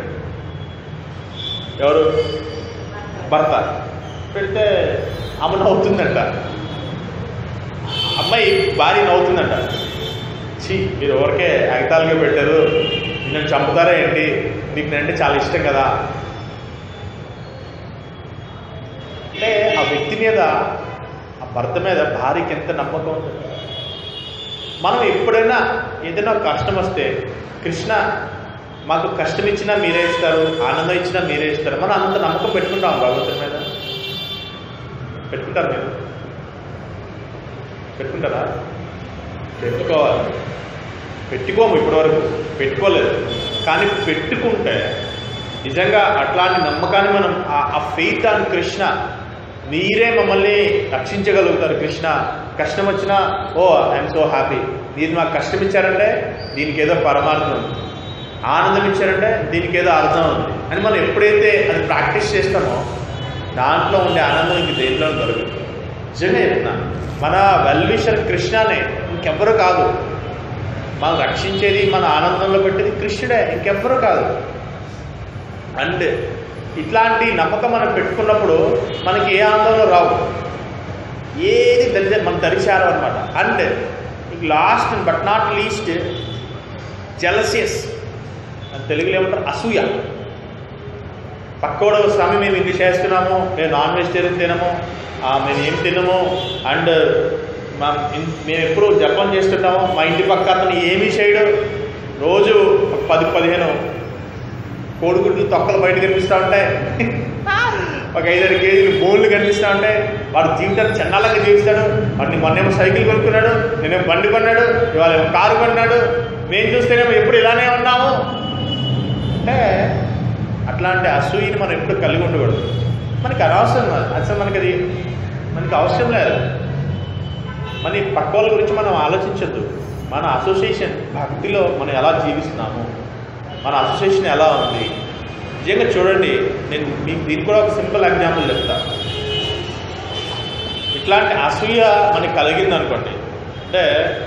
ఎవరు భర్త పెడితే ఆమె నవ్వుతుందంట అమ్మాయి భార్య నవ్వుతుందంట ఛీ మీరు ఎవరికే అగితాలుగా పెట్టారు నన్ను చంపుతారా ఏంటి నీకు నేనంటే చాలా ఇష్టం కదా అంటే ఆ వ్యక్తి మీద ఆ భర్త మీద భార్యకి ఎంత నమ్మకం ఉంది మనం ఎప్పుడైనా ఏదైనా ఒక కష్టం వస్తే కృష్ణ మాకు కష్టం ఇచ్చినా మీరే ఇస్తారు ఆనందం ఇచ్చినా మీరే ఇస్తారు మనం అంత నమ్మకం పెట్టుకుంటాం భగవంతుని మీద పెట్టుకుంటారు మీరు పెట్టుకుంటారా పెట్టుకోవాలి పెట్టుకోము ఇప్పటివరకు పెట్టుకోలేదు కానీ పెట్టుకుంటే నిజంగా అట్లాంటి నమ్మకాన్ని మనం ఆ- ఆ ఫెయిత్ అని కృష్ణ మీరే మమ్మల్ని రక్షించగలుగుతారు కృష్ణ కష్టం వచ్చినా ఓ ఐఎమ్ సో హ్యాపీ మీరు మాకు కష్టం ఇచ్చారంటే దీనికి ఏదో పరమార్థం ఉంది ఆనందం ఇచ్చారంటే దీనికి ఏదో అర్థం ఉంది అని మనం ఎప్పుడైతే అది ప్రాక్టీస్ చేస్తామో దాంట్లో ఉండే ఆనందం ఇంక దేంట్లో దొరకదు నిజంగా చెప్తున్నా మన వెల్విషర్ కృష్ణనే ఇంకెవ్వరు కాదు మనం రక్షించేది మన ఆనందంలో పెట్టేది కృష్ణుడే ఇంకెవ్వరు కాదు అండ్ ఇట్లాంటి నమ్మకం మనం పెట్టుకున్నప్పుడు మనకి ఏ ఆందోళన రావు ఏది దరి మన దరిచారు అనమాట and last but not least jealous అని తెలుగులో ఏమంటారు అసూయ పక్కోడు స్వామి మేము ఇది చేస్తున్నాము మేము నాన్ వెజిటేరియన్ తినము ఆ, మేము ఏం తినము అండ్ మా ఇన్- మేము ఎప్పుడు జపం చేస్తుంటాము మా ఇంటి పక్క అతను ఏమీ చేయడు రోజు ఒక పది పదిహేను కోడిగుడ్లు తొక్కలు బయట కనిపిస్తూ ఉంటాయి ఒక ఐదారు కేజీలు బోన్లు కనిపిస్తూ ఉంటాయి వాడు జీవితాన్ని చండాలంగా జీవిస్తాడు వాడిని మొన్నేమో సైకిల్ కొనుక్కున్నాడు నేనేమో బండి కొన్నాడు ఇవాళ ఏమో కారు కొన్నాడు మేము చూస్తేనేమో ఎప్పుడు ఇలానే ఉన్నాము అంటే అట్లాంటి అసూయని మనం ఎప్పుడు కలిగి ఉండకూడదు మనకి అనవసరం అది. అసలు మనకి అది మనకి అవసరం లేదు మన ఈ పక్క వాళ్ళ గురించి మనం ఆలోచించద్దు మన అసోసియేషన్ భక్తిలో మనం ఎలా జీవిస్తున్నాము మన అసోసియేషన్ ఎలా ఉంది నిజంగా చూడండి నేను మీకు దీనికి కూడా ఒక సింపుల్ ఎగ్జాంపుల్ చెప్తా ఇట్లాంటి అసూయ మనకి కలిగింది అనుకోండి అంటే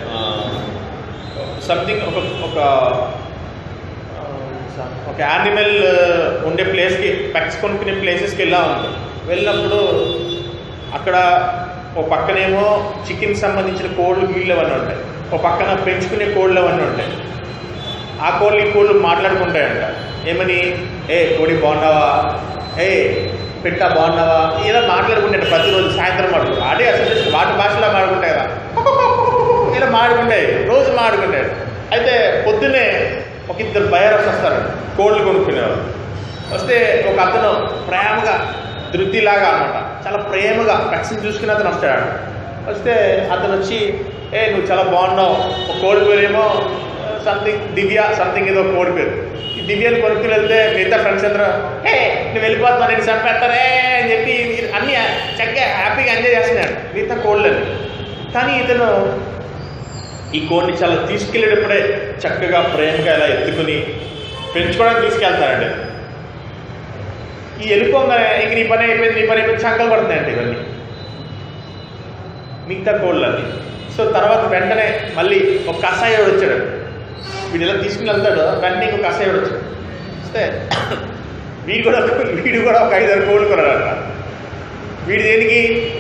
సంథింగ్ ఒక ఒక ఆ, ఒక యానిమల్ ఉండే ప్లేస్కి పెక్స్ కొనుక్కునే ప్లేసెస్కి వెళ్ళా ఉంటాం వెళ్ళినప్పుడు అక్కడ ఓ పక్కనేమో చికెన్ సంబంధించిన కోళ్ళు గీళ్ళు అవన్నీ ఉంటాయి ఓ పక్కన పెంచుకునే కోళ్ళు అవన్నీ ఉంటాయి ఆ కోళ్ళు ఈ కోళ్ళు మాట్లాడుకుంటాయంట ఏమని ఏ కోడి బాగున్నావా ఏ పెట్ట బాగున్నావా ఇలా మాట్లాడుకుంటాయి ప్రతిరోజు సాయంత్రం మాట్లాడు అదే అసలు వాటి భాషలో మాడుకుంటాయి కదా ఇలా మాడుకుంటాయి రోజు మాడుకుంటాయి అయితే పొద్దున్నే ఒక ఇద్దరు బయరస్ వస్తారు కోళ్ళు కొనుక్కునేవారు వస్తే ఒక అతను ప్రేమగా ధృతిలాగా అనమాట చాలా ప్రేమగా పక్షిని చూసుకుని అతను వస్తాడు వస్తే అతను వచ్చి ఏ నువ్వు చాలా బాగున్నావు ఒక కోడి పేరేమో సంథింగ్ దివ్య సంథింగ్ ఏదో కోడి పేరు ఈ దివ్యని కొనుక్కుని వెళ్తే మిగతా ఫ్రెండ్స్ అందరూ హే నువ్వు వెళ్ళిపోతున్నా నేను చంపేస్తానే అని చెప్పి మీరు అన్ని చక్కగా హ్యాపీగా ఎంజాయ్ చేస్తున్నాడు మిగతా కోళ్ళని కానీ ఇతను ఈ కోడిని చాలా తీసుకెళ్ళేటప్పుడే చక్కగా ప్రేమగా ఇలా ఎత్తుకుని పెంచుకోవడానికి తీసుకెళ్తారండి ఈ వెళ్ళిపోగానే ఇంక నీ పని అయిపోయింది నీ పని అయిపోయింది చంకలు పడుతున్నాయండి ఇవన్నీ మిగతా కోళ్ళని సో తర్వాత వెంటనే మళ్ళీ ఒక కషాయోడు వచ్చాడు వీడు ఇలా తీసుకుని వెళ్తాడు వెంటనే ఇంకో కషాయోడు వచ్చాడు వస్తే వీడు కూడా వీడు కూడా ఒక ఐదారు కోళ్ళు కొన్నాడట వీడు దేనికి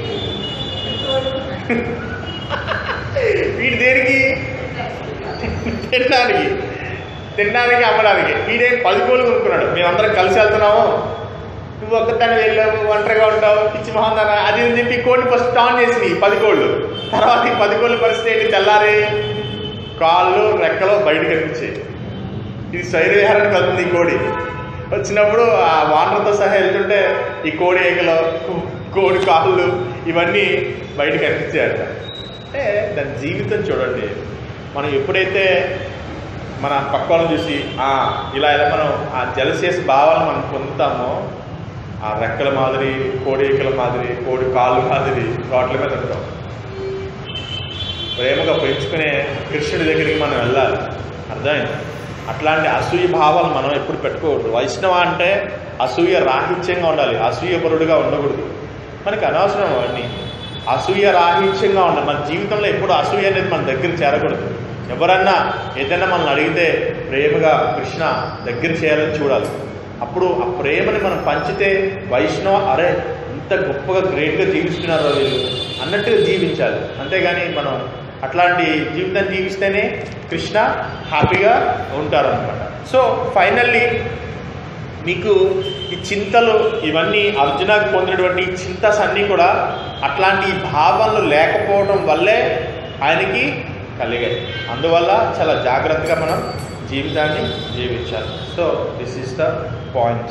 వీడు దేనికి తినడానికి తినడానికి అమ్మడానికి వీడే పది కోళ్ళు కొనుక్కున్నాడు మేమందరం కలిసి వెళ్తున్నాము నువ్వు ఒక్కదాన్ని వెళ్ళావు ఒంటరిగా ఉంటావు పిచ్చి మొహందాన అది అని చెప్పి కోడిని ఫస్ట్ టాన్ చేసింది ఈ పది కోళ్ళు తర్వాత ఈ పది కోళ్ళ పరిస్థితి ఏంటి తెల్లారి కాళ్ళు రెక్కలు బయటకు కనిపించాయి ఇది శైర్యహారానికి వెళ్తుంది ఈ కోడి వచ్చినప్పుడు ఆ వానర్తో సహా వెళ్తుంటే ఈ కోడి ఏకలు కోడి కాళ్ళు ఇవన్నీ బయటకు కనిపించాయట అంటే దాని జీవితం చూడండి మనం ఎప్పుడైతే మన పక్క వాళ్ళని చూసి "ఆ, ఇలా ఇలా మనం ఆ జలసేసి భావాలను మనం పొందుతామో ఆ రెక్కల మాదిరి కోడి ఏకల మాదిరి కోడి కాళ్ళు మాదిరి రోడ్ల మీద ఉంటాం ప్రేమగా పెంచుకునే కృష్ణుడి దగ్గరికి మనం వెళ్ళాలి అర్థమైంది అట్లాంటి అసూయ భావాలు మనం ఎప్పుడు పెట్టుకోకూడదు వైష్ణవ అంటే అసూయ రాహిత్యంగా ఉండాలి అసూయపరుడుగా ఉండకూడదు మనకి అనవసరం అవన్నీ అసూయ రాహిత్యంగా ఉండాలి మన జీవితంలో ఎప్పుడు అసూయ అనేది మన దగ్గర చేరకూడదు ఎవరన్నా ఏదైనా మనల్ని అడిగితే ప్రేమగా కృష్ణ దగ్గర చేయాలని చూడాలి అప్పుడు ఆ ప్రేమని మనం పంచితే వైష్ణవ అరే ఇంత గొప్పగా గ్రేట్గా జీవిస్తున్నారు వీళ్ళు అన్నట్టుగా జీవించాలి అంతేగాని మనం అట్లాంటి జీవితం జీవిస్తేనే కృష్ణ హ్యాపీగా ఉంటారు అనమాట సో ఫైనల్లీ మీకు ఈ చింతలు ఇవన్నీ అర్జునకు పొందినటువంటి ఈ చింతస్ అన్నీ కూడా అట్లాంటి భావనలు లేకపోవడం వల్లే ఆయనకి కలిగాయి అందువల్ల చాలా జాగ్రత్తగా మనం జీవితాన్ని జీవించాలి so this is the point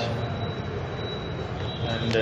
and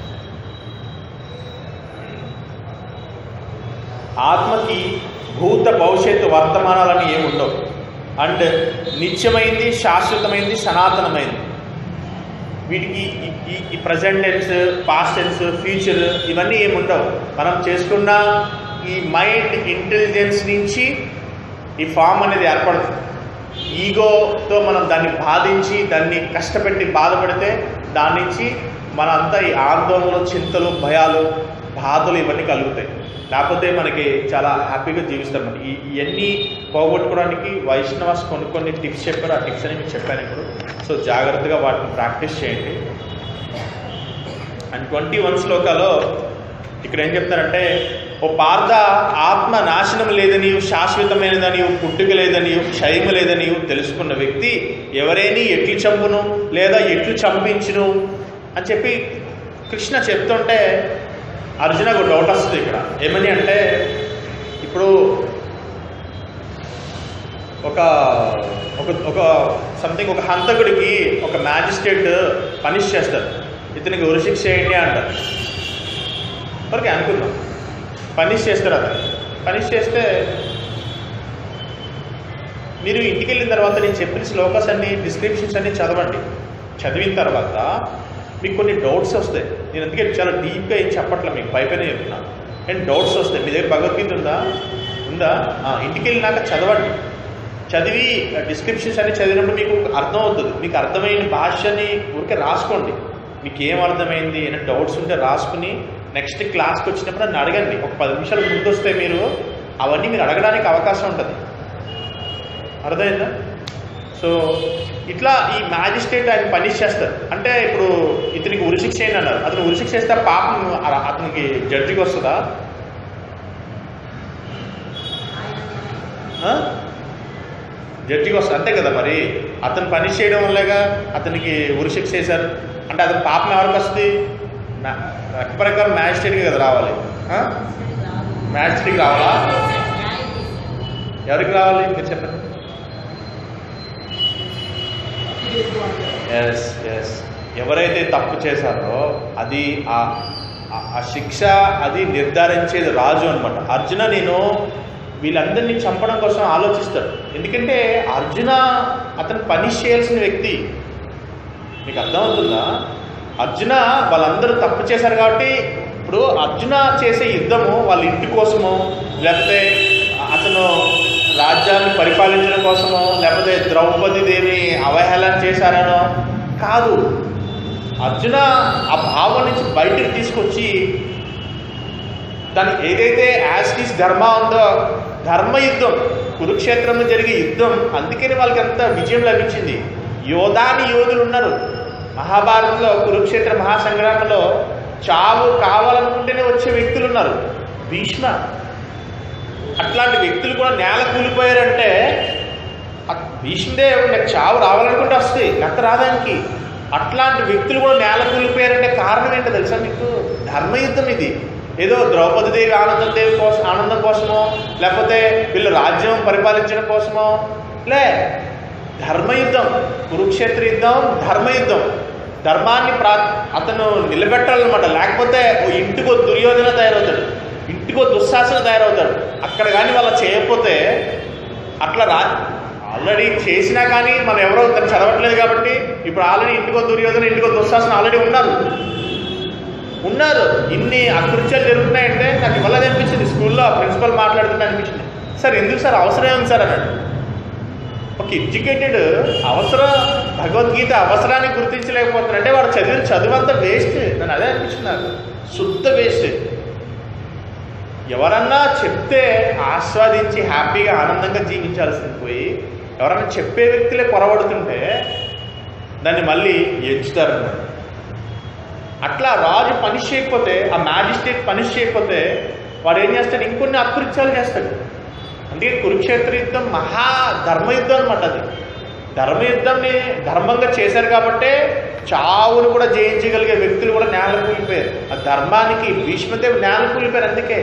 ఆత్మకి భూత భవిష్యత్తు వర్తమానాలని ఏమి ఉండవు అండ్ నిత్యమైంది శాశ్వతమైంది సనాతనమైంది వీటికి ఈ- ఈ ఈ present tense past tense future ఇవన్నీ ఏమి ఉండవు మనం చేసుకున్న ఈ మైండ్ ఇంటెలిజెన్స్ నుంచి ఈ ఫామ్ అనేది ఏర్పడుతుంది ఈగోతో మనం దాన్ని బాధించి దాన్ని కష్టపెట్టి బాధపడితే దాని నుంచి మనంతా ఈ ఆందోళనలు చింతలు భయాలు బాధలు ఇవన్నీ కలుగుతాయి లేకపోతే మనకి చాలా హ్యాపీగా జీవిస్తాం ఈ ఇవన్నీ పోగొట్టుకోవడానికి వైష్ణవాస్ కొన్ని కొన్ని టిప్స్ చెప్పారు ఆ టిప్స్ అని మీకు చెప్పాను ఇప్పుడు సో జాగ్రత్తగా వాటిని ప్రాక్టీస్ చేయండి అండ్ ట్వంటీ వన్ శ్లోకాలో ఇక్కడ ఏం చెప్తారంటే ఓ పార్థ ఆత్మ నాశనం లేదని శాశ్వతమైనదని పుట్టుక లేదని క్షయము లేదని తెలుసుకున్న వ్యక్తి ఎవరైనా ఎట్లు చంపును లేదా ఎట్లు చంపించును అని చెప్పి కృష్ణ చెప్తుంటే అర్జునకు ఒక డౌట్ వస్తుంది ఇక్కడ ఏమని అంటే ఇప్పుడు ఒక ఒక ఒక సంథింగ్ ఒక హంతకుడికి ఒక మ్యాజిస్ట్రేట్ పనిష్ చేస్తారు ఇతనికి ఉరిశిక్ష చేయండి అంటారు వరకు అనుకుందాం పనిష్ చేస్తారు అతను పనిష్ చేస్తే మీరు ఇంటికి వెళ్ళిన తర్వాత నేను చెప్పిన శ్లోకాస్ అన్ని డిస్క్రిప్షన్స్ అన్ని చదవండి చదివిన తర్వాత మీకు కొన్ని డౌట్స్ వస్తాయి నేను అందుకే చాలా డీప్గా ఏం చెప్పట్లే మీకు పైపైన చెప్తున్నాను అండ్ డౌట్స్ వస్తాయి మీ దగ్గర భగవద్గీత ఉందా ఉందా ఆ, ఇంటికి వెళ్ళినాక చదవండి చదివి డిస్క్రిప్షన్స్ అన్ని చదివినప్పుడు మీకు అర్థం అవుతుంది మీకు అర్థమైన భాషని ఊరికే రాసుకోండి మీకు ఏం అర్థమైంది ఏమైనా డౌట్స్ ఉంటే రాసుకుని నెక్స్ట్ క్లాస్కి వచ్చినప్పుడు నన్ను అడగండి ఒక పది నిమిషాలు ముందు వస్తే మీరు అవన్నీ మీరు అడగడానికి అవకాశం ఉంటుంది అర్థమైందా సో ఇట్లా ఈ మ్యాజిస్ట్రేట్ ఆయన పనిష్ చేస్తారు అంటే ఇప్పుడు ఇతనికి ఉరిశిక్ష చేయండి అన్నారు అతను ఉరిశిక్ష చేస్తే ఆ పాపం అ- అతనికి జడ్జికి వస్తుందా ఆ? జడ్జికి వస్తుంది అంతే కదా మరి అతను పనిష్ చేయడం వల్లేగా అతనికి ఉరిశిక్ష చేశారు అంటే అతని పాపం ఎవరికి వస్తుంది మ్యా- లెక్క ప్రకారం మ్యాజిస్ట్రేట్కి కదా రావాలి ఆ? మ్యాజిస్ట్రేట్కి రావాలా ఎవరికి రావాలి మీరు చెప్పండి ఎస్ ఎస్ ఎవరైతే తప్పు చేశారో అది ఆ ఆ- ఆ శిక్ష అది నిర్ధారించేది రాజు అనమాట అర్జున నేను వీళ్ళందరినీ చంపడం కోసం ఆలోచిస్తాడు ఎందుకంటే అర్జున అతను పనిష్ చేయాల్సిన వ్యక్తి మీకు అర్థమవుతుందా అర్జున వాళ్ళందరూ తప్పు చేశారు కాబట్టి ఇప్పుడు అర్జున చేసే యుద్ధము వాళ్ళ ఇంటి కోసమో లేకపోతే అతను రాజ్యాన్ని పరిపాలించడం కోసమో లేకపోతే ద్రౌపది దేవి అవహేళన చేశారనో కాదు అర్జున ఆ భావం నుంచి బయటికి తీసుకొచ్చి దానికి ఏదైతే యాస్టిస్ ధర్మ ఉందో ధర్మ యుద్ధం కురుక్షేత్రంలో జరిగే యుద్ధం అందుకని వాళ్ళకి అంత విజయం లభించింది యోధాని యోధులు ఉన్నారు మహాభారతంలో కురుక్షేత్ర మహాసంగ్రామంలో చావు కావాలనుకుంటేనే వచ్చే వ్యక్తులు ఉన్నారు భీష్మ అట్లాంటి వ్యక్తులు కూడా నేల కూలిపోయారంటే ఆ భీష్మదేవ్ నాకు చావు రావాలనుకుంటే వస్తాయి లెక్క రాదానికి అట్లాంటి వ్యక్తులు కూడా నేల కూలిపోయారంటే కారణం ఏంటో తెలుసా మీకు ధర్మయుద్ధం ఇది ఏదో ద్రౌపది దేవి ఆనందం దేవి కోసం ఆనందం కోసమో లేకపోతే వీళ్ళు రాజ్యం పరిపాలించడం కోసమో లే ధర్మయుద్ధం కురుక్షేత్ర యుద్ధం ధర్మయుద్ధం ధర్మాన్ని ప్రా అతను నిలబెట్టాలన్నమాట లేకపోతే ఓ ఇంటికో దుర్యోధన తయారవుతాడు ఇంటికో దుశ్శాసన తయారవుతాడు అక్కడ కానీ వాళ్ళ చేయకపోతే అట్లా రా ఆల్రెడీ చేసినా కానీ మనం ఎవరో దాన్ని చదవట్లేదు కాబట్టి ఇప్పుడు ఆల్రెడీ ఇంటికో దుర్యోధన ఇంటికో దుశ్శాసన ఆల్రెడీ ఉన్నారు ఉన్నారు ఇన్ని అకృత్యాలు జరుగుతున్నాయంటే నాకు ఇవాళ అనిపించింది స్కూల్లో ప్రిన్సిపల్ మాట్లాడుతుంటే అనిపించింది సార్ ఎందుకు సార్ అవసరం ఏముంది సార్ అన్నాడు ఒక ఎడ్యుకేటెడ్ అవసరం భగవద్గీత అవసరాన్ని గుర్తించలేకపోతున్నారు అంటే వాడు చదివిన చదువు అంతా వేస్ట్ నన్ను అదే అనిపించింది నాకు శుద్ధ వేస్ట్ ఎవరన్నా చెప్తే ఆస్వాదించి హ్యాపీగా ఆనందంగా జీవించాల్సింది పోయి ఎవరన్నా చెప్పే వ్యక్తులే పొరబడుతుంటే దాన్ని మళ్ళీ ఎంచుతారన్నమాట అట్లా రాజు పనిష్ చేయకపోతే ఆ మ్యాజిస్ట్రేట్ పనిష్ చేయకపోతే వాడు ఏం చేస్తాడు ఇంకొన్ని అకృత్యాలు చేస్తాడు అందుకే కురుక్షేత్ర యుద్ధం మహా ధర్మయుద్ధం అనమాట అది ధర్మయుద్ధంని ధర్మంగా చేశారు కాబట్టే చావును కూడా జయించగలిగే వ్యక్తులు కూడా నేల కూలిపోయారు ఆ ధర్మానికి భీష్మదేవి నేల కూలిపోయారు అందుకే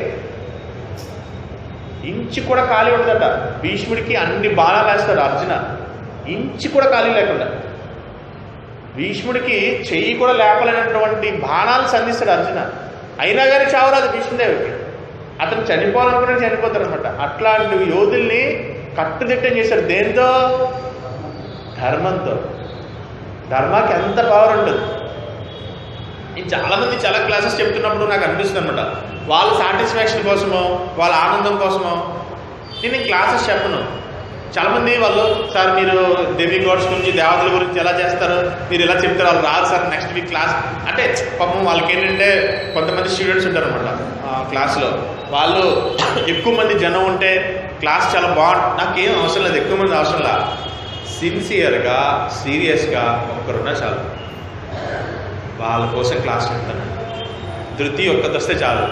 ఇంచు కూడా ఖాళీ ఉండదట భీష్ముడికి అన్ని బాణాలు వేస్తాడు అర్జున ఇంచు కూడా ఖాళీ లేకుండా భీష్ముడికి చెయ్యి కూడా లేపలేనటువంటి బాణాలు సంధిస్తాడు అర్జున అయినా కానీ చావరాదు భీష్మదేవికి అతను చనిపోవాలనుకునే చనిపోతారు అనమాట అట్లాంటి యోధుల్ని కట్టుదిట్టం చేశారు దేంతో ధర్మంతో ధర్మాకి ఎంత పవర్ ఉంటుంది నేను చాలామంది చాలా క్లాసెస్ చెప్తున్నప్పుడు నాకు అనిపిస్తుంది అనమాట వాళ్ళ సాటిస్ఫాక్షన్ కోసమో వాళ్ళ ఆనందం కోసమో నేను ఈ క్లాసెస్ చెప్పను చాలామంది వాళ్ళు సార్ మీరు దేవి గోడ్స్ గురించి దేవతల గురించి ఎలా చేస్తారు మీరు ఎలా చెప్తారు వాళ్ళు రాదు సార్ నెక్స్ట్ వీక్ క్లాస్ అంటే పాపం వాళ్ళకి ఏంటంటే కొంతమంది స్టూడెంట్స్ ఉంటారు అనమాట క్లాస్లో వాళ్ళు ఎక్కువ మంది జనం ఉంటే క్లాస్ చాలా బాగుంటుంది నాకేం అవసరం లేదు ఎక్కువ మంది అవసరం లేదు సిన్సియర్గా సీరియస్గా ఒక్కరున్నా చాలు వాళ్ళ కోసం క్లాస్ చెప్తాను ధృతి ఒక్కటి వస్తే చాలు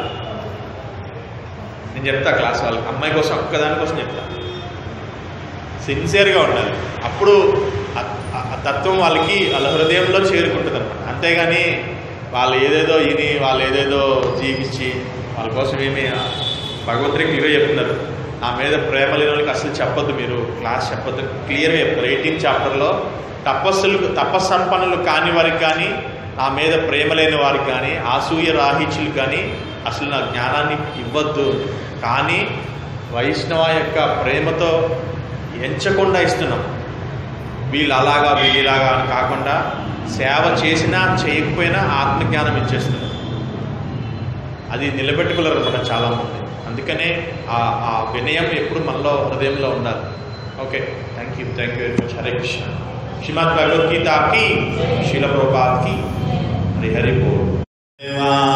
నేను చెప్తా క్లాస్ వాళ్ళకి అమ్మాయి కోసం ఒక్కదాని కోసం చెప్తా సిన్సియర్గా ఉండాలి అప్పుడు ఆ- ఆ ఆ తత్వం వాళ్ళకి వాళ్ళ హృదయంలో చేరుకుంటుంది అనమాట అంతేగాని వాళ్ళు ఏదేదో ఇని వాళ్ళు ఏదేదో జీవించి వాళ్ళ కోసం ఏమి భగవంతుడి క్లియర్గా చెప్తున్నారు నా మీద ప్రేమ లేని వాళ్ళకి అసలు చెప్పొద్దు మీరు క్లాస్ చెప్పొద్దు క్లియర్గా చెప్తారు ఎయిటీన్ చాప్టర్లో తపస్సులు తపస్సంపన్నులు కాని వారికి కానీ నా మీద ప్రేమ లేని వారికి కానీ ఆసూయ రాహిత్యులు కానీ అసలు నా జ్ఞానాన్ని ఇవ్వద్దు కానీ వైష్ణవ యొక్క ప్రేమతో ఎంచకుండా ఇస్తున్నాం వీళ్ళు అలాగా వీళ్ళు ఇలాగా అని కాకుండా సేవ చేసినా చేయకపోయినా ఆత్మజ్ఞానం ఇచ్చేస్తున్నాం అది నిలబెట్టుకోలేరు అనమాట చాలామంది అందుకనే ఆ ఆ వినయం ఎప్పుడు మనలో హృదయంలో ఉండాలి okay thank you thank you very much Hare Krishna Srimad Bhagavad Gita కి శీల ప్రభుపాద్ కి హరి హరి బోల్